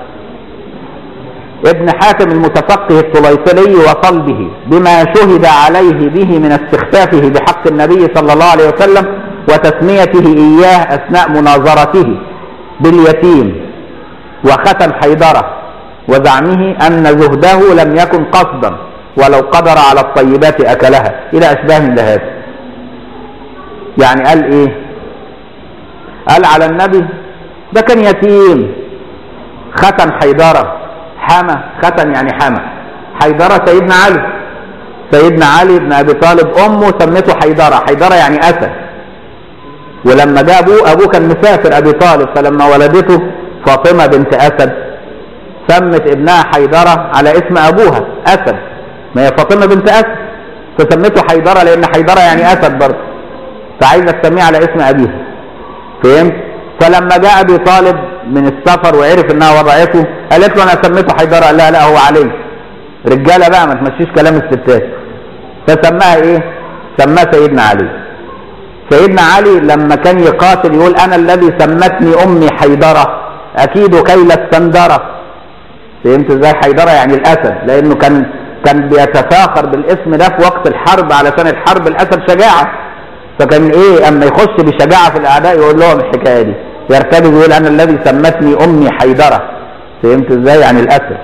ابن حاتم المتفقه الطليسلي وصلبه بما شهد عليه به من استخفافه بحق النبي صلى الله عليه وسلم وتسميته إياه أثناء مناظرته باليتيم وختم حيدرة وزعمه أن زهده لم يكن قصدا ولو قدر على الطيبات أكلها إلى أشباه من هذا يعني قال إيه قال على النبي ده كان يتيم ختم حيدرة حمى ختم يعني حمى حيدرة سيدنا علي سيدنا علي بن أبي طالب أمه سمته حيدرة حيدرة يعني أسد ولما جاء أبوه أبوه كان مسافر أبي طالب فلما ولدته فاطمة بنت أسد سمت ابنها حيدرة على اسم أبوها أسد ما هي فاطمة بنت أسد فسمته حيدرة لأن حيدرة يعني أسد برضه فعايزة تسميه على اسم أبيها فهمت فلما جاء ابي طالب من السفر وعرف انها وضعته قالت له انا سميته حيدر قال لا لا هو علي رجاله بقى ما تمشيش كلام الستات فسماها ايه سماه سيدنا علي سيدنا علي لما كان يقاتل يقول انا الذي سمتني امي حيدره اكيد كيل السندره فهمت ازاي حيدره يعني الاسد لانه كان كان بيتفاخر بالاسم ده في وقت الحرب علشان الحرب الاسد شجاعه فكان ايه اما يخش بشجاعه في الاعداء يقول لهم الحكايه دي يرتبط يقول انا الذي سمتني امي حيدره فهمت ازاي يعني الاسد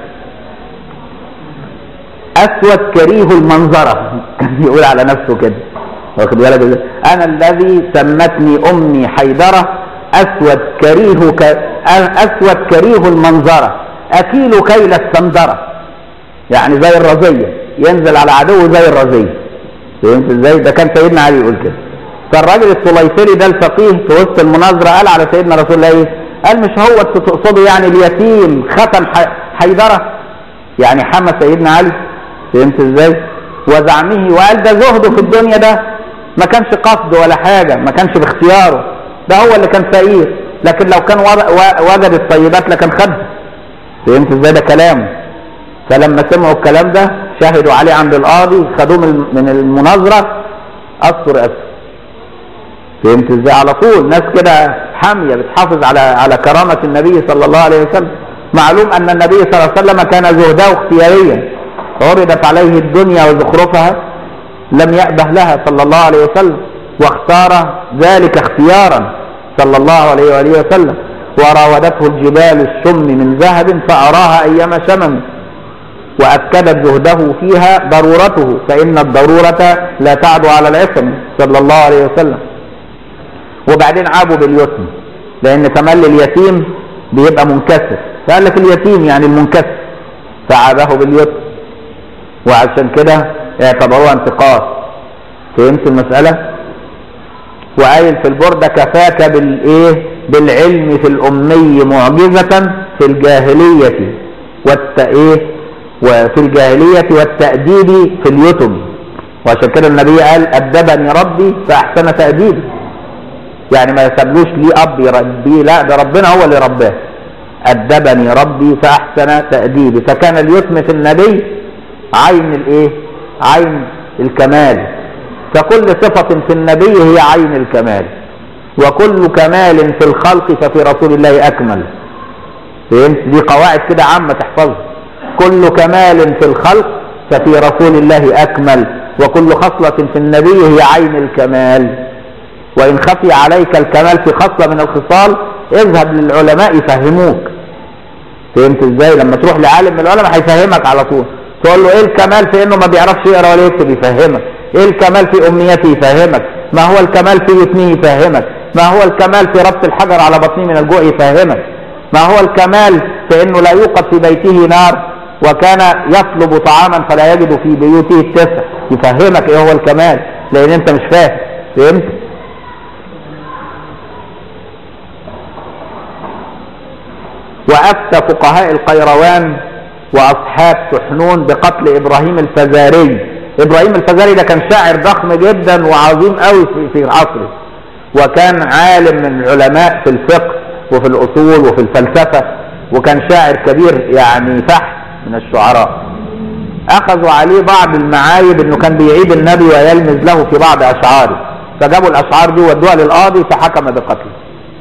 اسود كريه المنظره كان يقول على نفسه كده واخد بالك ازاي انا الذي سمتني امي حيدره اسود كريه ك... اسود كريه المنظره اكيل كيل السندره يعني زي الرزيه ينزل على عدوه زي الرزيه فهمت ازاي ده كان سيدنا علي يقول كده فالراجل الطليسلي ده الفقيه في وسط المناظره قال على سيدنا رسول الله ايه قال مش هو انت تقصده يعني اليتيم ختم ح- حيدره يعني حمى سيدنا علي فهمت ازاي وزعمه وقال ده زهده في الدنيا ده ما كانش قصده ولا حاجه ما كانش باختياره ده هو اللي كان فقير لكن لو كان وض- و- وجد الطيبات لكان خدها فهمت ازاي ده كلامه فلما سمعوا الكلام ده شهدوا عليه عند القاضي خدوه من من المناظره اسطر اسطر فهمت ازاي على طول ناس كده حاميه بتحافظ على على كرامه النبي صلى الله عليه وسلم معلوم ان النبي صلى الله عليه وسلم كان زهده اختياريا عرضت عليه الدنيا وزخرفها لم يأبه لها صلى الله عليه وسلم واختار ذلك اختيارا صلى الله عليه وآله وسلم وراودته الجبال الشم من ذهب فأراها أيام شمم وأكدت زهده فيها ضرورته فإن الضرورة لا تعدو على العصم صلى الله عليه وسلم وبعدين عابوا باليتم لأن تملي اليتيم بيبقى منكسر فقال لك اليتيم يعني المنكسر فعابه باليتم وعشان كده اعتبروها انتقاص فهمت المسألة وقايل في البردة كفاك بالايه بالعلم في الأمي معجزة في الجاهلية والت ايه وفي الجاهلية والتأديب في اليتم وعشان كده النبي قال أدبني ربي فأحسن تأديبي يعني ما يسبلوش لي أب يربيه لا ده ربنا هو اللي رباه أدبني ربي فأحسن تأديبي فكان اليتم في النبي عين الايه عين الكمال فكل صفة في النبي هي عين الكمال وكل كمال في الخلق ففي رسول الله أكمل فهمت دي قواعد كده عامة تحفظها كل كمال في الخلق ففي رسول الله أكمل وكل خصلة في النبي هي عين الكمال وإن خفي عليك الكمال في خصلة من الخصال اذهب للعلماء يفهموك فهمت ازاي لما تروح لعالم من العلماء هيفهمك على طول تقول له ايه الكمال في انه ما بيعرفش يقرا ولا يكتب يفهمك ايه الكمال في امنيته يفهمك ما هو الكمال في يتمه يفهمك ما هو الكمال في ربط الحجر على بطنه من الجوع يفهمك ما هو الكمال في انه لا يوقد في بيته نار وكان يطلب طعاما فلا يجد في بيوته التسع يفهمك ايه هو الكمال لان انت مش فاهم فهمت وافتى فقهاء القيروان واصحاب سحنون بقتل ابراهيم الفزاري ابراهيم الفزاري ده كان شاعر ضخم جدا وعظيم قوي في, في عصره وكان عالم من العلماء في الفقه وفي الاصول وفي الفلسفه وكان شاعر كبير يعني فحم من الشعراء اخذوا عليه بعض المعايب انه كان بيعيب النبي ويلمز له في بعض اشعاره فجابوا الاشعار دي ودوها للقاضي فحكم بقتله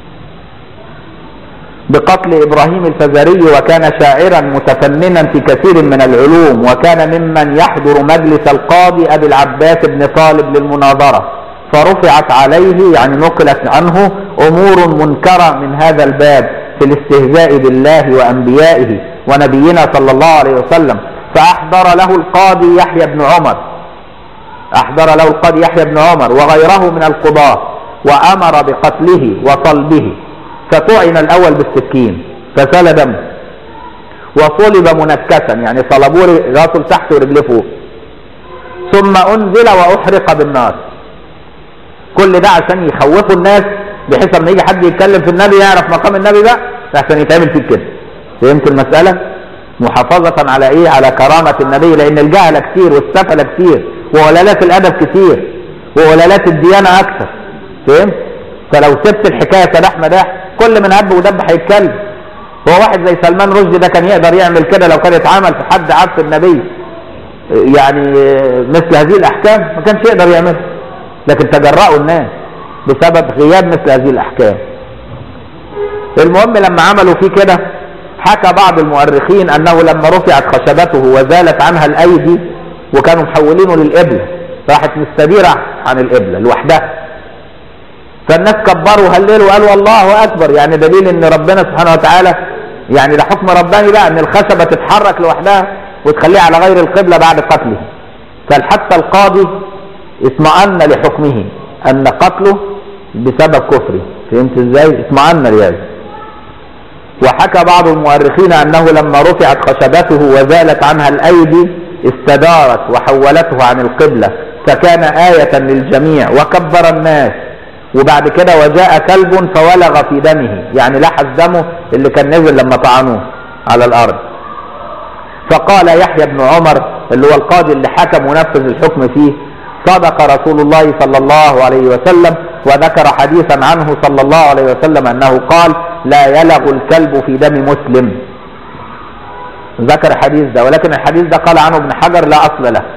بقتل ابراهيم الفزاري وكان شاعرا متفننا في كثير من العلوم وكان ممن يحضر مجلس القاضي ابي العباس بن طالب للمناظره فرفعت عليه يعني نقلت عنه امور منكره من هذا الباب في الاستهزاء بالله وانبيائه ونبينا صلى الله عليه وسلم فاحضر له القاضي يحيى بن عمر احضر له القاضي يحيى بن عمر وغيره من القضاه وامر بقتله وصلبه فطعن الاول بالسكين فسال دمه وصلب منكسا يعني صلبوه راسه تحت ورجليه فوق ثم انزل واحرق بالنار كل ده عشان يخوفوا الناس بحيث لما يجي حد يتكلم في النبي يعرف مقام النبي بقى عشان يتعمل فيه كده فهمت المسألة محافظة على ايه على كرامة النبي لان الجهل كتير والسفل كتير وولالات الادب كتير وولالات الديانة اكثر فهمت فلو سبت الحكاية سداح مداح كل من هب ودب هيتكلم هو واحد زي سلمان رشدي ده كان يقدر يعمل كده لو كان اتعامل في حد عبد النبي يعني مثل هذه الاحكام ما كانش يقدر يعملها لكن تجرأوا الناس بسبب غياب مثل هذه الاحكام المهم لما عملوا فيه كده حكى بعض المؤرخين انه لما رفعت خشبته وزالت عنها الايدي وكانوا محولينه للقبله راحت مستديره عن القبله لوحدها فالناس كبروا هللوا وقالوا الله اكبر يعني دليل ان ربنا سبحانه وتعالى يعني ده حكم رباني بقى ان الخشبه تتحرك لوحدها وتخليها على غير القبله بعد قتله فحتى القاضي اطمأن لحكمه ان قتله بسبب كفره فهمت ازاي اطمأن لهذا وحكى بعض المؤرخين انه لما رفعت خشبته وزالت عنها الايدي استدارت وحولته عن القبله فكان آية للجميع وكبر الناس وبعد كده وجاء كلب فولغ في دمه يعني لحس دمه اللي كان نزل لما طعنوه على الارض فقال يحيى بن عمر اللي هو القاضي اللي حكم ونفذ الحكم فيه صدق رسول الله صلى الله عليه وسلم وذكر حديثا عنه صلى الله عليه وسلم انه قال لا يلغ الكلب في دم مسلم ذكر الحديث ده ولكن الحديث ده قال عنه ابن حجر لا اصل له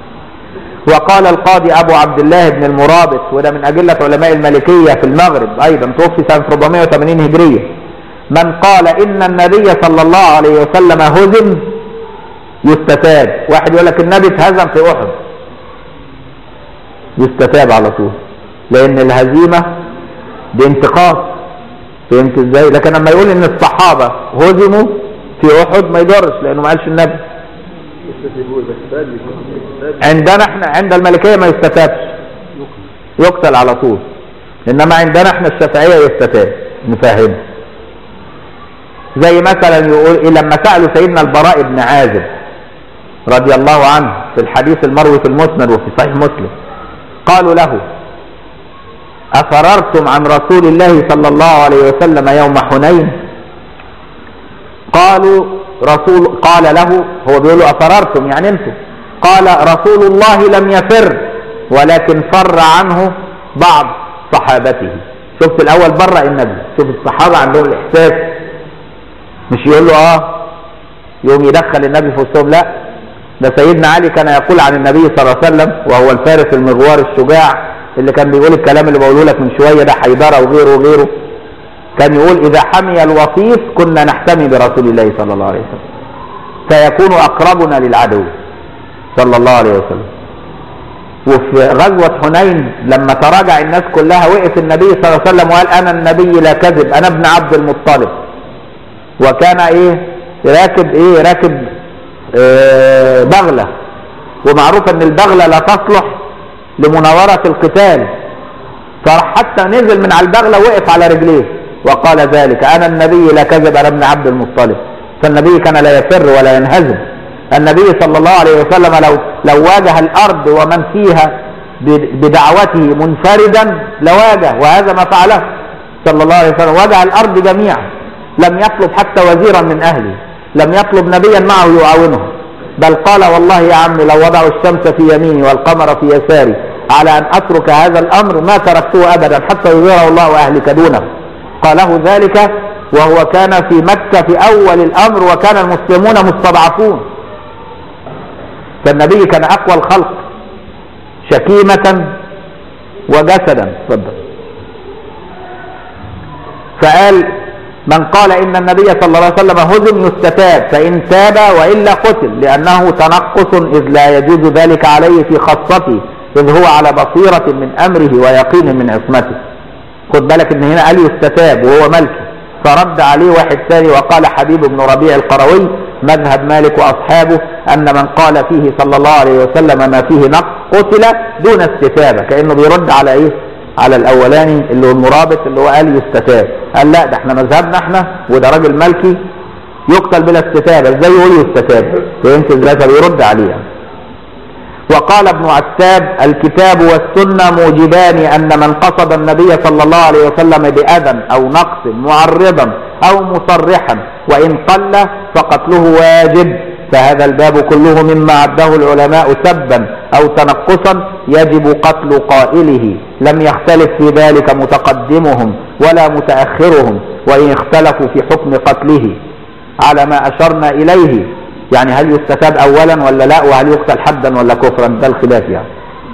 وقال القاضي ابو عبد الله بن المرابط وده من اجله علماء المالكيه في المغرب ايضا توفي سنه 480 هجريه من قال ان النبي صلى الله عليه وسلم هزم يستتاب واحد يقول لك النبي اتهزم في احد يستتاب على طول لان الهزيمه دي انتقاص فهمت ازاي لكن لما يقول ان الصحابة هزموا في احد ما يضرش لانه ما قالش النبي عندنا احنا عند الملكية ما يستتابش يقتل على طول انما عندنا احنا الشافعية يستتاب نفهم زي مثلا يقول إيه لما سألوا سيدنا البراء بن عازب رضي الله عنه في الحديث المروي في المسند وفي صحيح مسلم قالوا له أفررتم عن رسول الله صلى الله عليه وسلم يوم حنين قالوا رسول قال له هو بيقول له أفررتم يعني انتم قال رسول الله لم يفر ولكن فر عنه بعض صحابته شفت الأول برأ النبي شوف الصحابة عندهم الإحساس مش يقول له اه يوم يدخل النبي في وسطهم لا ده سيدنا علي كان يقول عن النبي صلى الله عليه وسلم وهو الفارس المغوار الشجاع اللي كان بيقول الكلام اللي بقوله لك من شويه ده حيدره وغيره وغيره كان يقول اذا حمي الوصيف كنا نحتمي برسول الله صلى الله عليه وسلم فيكون اقربنا للعدو صلى الله عليه وسلم وفي غزوة حنين لما تراجع الناس كلها وقف النبي صلى الله عليه وسلم وقال انا النبي لا كذب انا ابن عبد المطلب وكان ايه راكب ايه راكب آه بغلة ومعروف ان البغلة لا تصلح لمناورة القتال فراح حتى نزل من على البغلة وقف على رجليه وقال ذلك انا النبي لا كذب انا ابن عبد المطلب فالنبي كان لا يفر ولا ينهزم النبي صلى الله عليه وسلم لو لو واجه الارض ومن فيها بدعوته منفردا لواجه وهذا ما فعله صلى الله عليه وسلم واجه الارض جميعا لم يطلب حتى وزيرا من اهله لم يطلب نبيا معه يعاونه بل قال والله يا عم لو وضعوا الشمس في يميني والقمر في يساري على ان اترك هذا الامر ما تركته ابدا حتى يظهره الله واهلك دونه قاله ذلك وهو كان في مكة في اول الامر وكان المسلمون مستضعفون فالنبي كان اقوى الخلق شكيمة وجسدا تفضل فقال من قال ان النبي صلى الله عليه وسلم هزم يستتاب فان تاب والا قتل لانه تنقص اذ لا يجوز ذلك عليه في خاصته اذ هو على بصيرة من امره ويقين من عصمته خد بالك ان هنا قال يستتاب وهو ملكي فرد عليه واحد ثاني وقال حبيب بن ربيع القروي مذهب مالك واصحابه ان من قال فيه صلى الله عليه وسلم ما فيه نقص قتل دون استتابة كانه بيرد على ايه على الاولاني اللي هو المرابط اللي هو قال يستتاب قال لا ده احنا مذهبنا احنا وده راجل ملكي يقتل بلا استتابه ازاي يقول يستتاب فهمت ازاي فبيرد عليه يعني. وقال ابن عتاب الكتاب والسنة موجبان أن من قصد النبي صلى الله عليه وسلم بأذى أو نقص معرضا أو مصرحا وإن قل فقتله واجب فهذا الباب كله مما عده العلماء سبا أو تنقصا يجب قتل قائله لم يختلف في ذلك متقدمهم ولا متأخرهم وإن اختلفوا في حكم قتله على ما أشرنا إليه يعني هل يستتاب أولا ولا لا وهل يقتل حدا ولا كفرا ده الخلاف يعني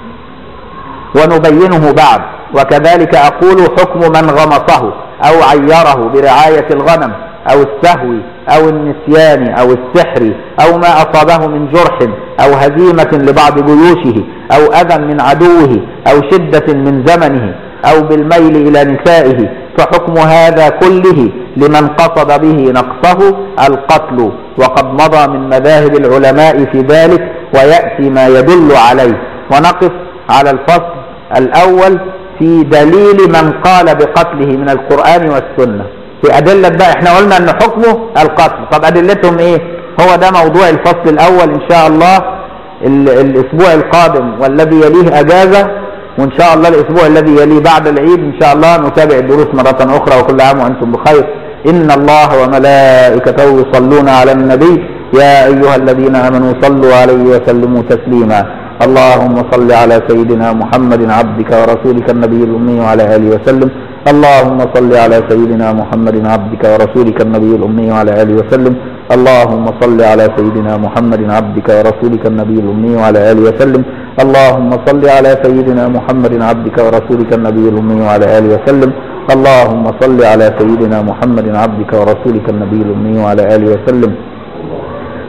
ونبينه بعد وكذلك أقول حكم من غمصه أو عيره برعاية الغنم أو السهو أو النسيان أو السحر أو ما أصابه من جرح أو هزيمة لبعض جيوشه أو أذى من عدوه أو شدة من زمنه أو بالميل إلى نسائه فحكم هذا كله لمن قصد به نقصه القتل وقد مضى من مذاهب العلماء في ذلك ويأتي ما يدل عليه ونقف على الفصل الأول في دليل من قال بقتله من القرآن والسنة في أدلة بقى احنا قلنا ان حكمه القتل طب أدلتهم ايه هو ده موضوع الفصل الأول إن شاء الله الأسبوع القادم والذي يليه أجازة وإن شاء الله الأسبوع الذي يليه بعد العيد إن شاء الله نتابع الدروس مرة أخرى وكل عام وأنتم بخير إن الله وملائكته يصلون على النبي يا أيها الذين آمنوا صلوا عليه وسلموا تسليما اللهم صل على سيدنا محمد عبدك ورسولك النبي الأمي وعلى آله وسلم اللهم صل على سيدنا محمد عبدك ورسولك النبي الأمي وعلى آله وسلم اللهم صل على سيدنا محمد عبدك ورسولك النبي الأمي وعلى آله وسلم اللهم صل على سيدنا محمد عبدك ورسولك النبي الأمي وعلى آله وسلم اللهم صل على سيدنا محمد عبدك ورسولك النبي الأمي وعلى آله وسلم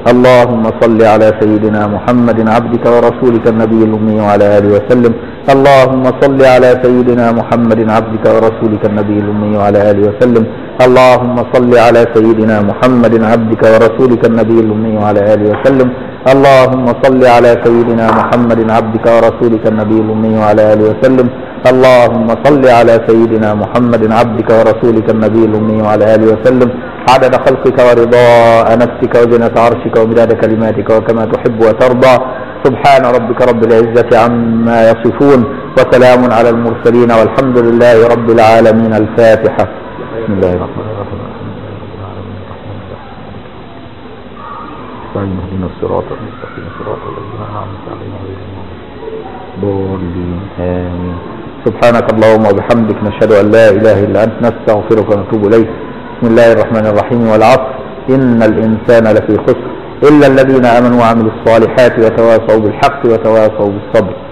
اللهم صل على سيدنا محمد عبدك ورسولك النبي الأمي وعلى آله وسلم اللهم صل على سيدنا محمد عبدك ورسولك النبي الأمي وعلى آله وسلم اللهم صل على سيدنا محمد عبدك ورسولك النبي الأمي وعلى آله وسلم اللهم صل على سيدنا محمد عبدك ورسولك النبي الأمي وعلى آله وسلم اللهم صل على سيدنا محمد عبدك ورسولك النبي الأمي وعلى آله وسلم عدد خلقك ورضاء نفسك وزنة عرشك ومداد كلماتك وكما تحب وترضى سبحان ربك رب العزة عما يصفون وسلام على المرسلين والحمد لله رب العالمين الفاتحة بسم الله الرحمن الرحيم استعين اهدنا الصراط المستقيم صراط الذين انعمت عليهم غير المغضوب ضالين امين سبحانك اللهم وبحمدك نشهد ان لا اله الا انت نستغفرك ونتوب اليك بسم الله الرحمن الرحيم والعصر ان الانسان لفي خسر الا الذين امنوا وعملوا الصالحات وتواصوا بالحق وتواصوا بالصبر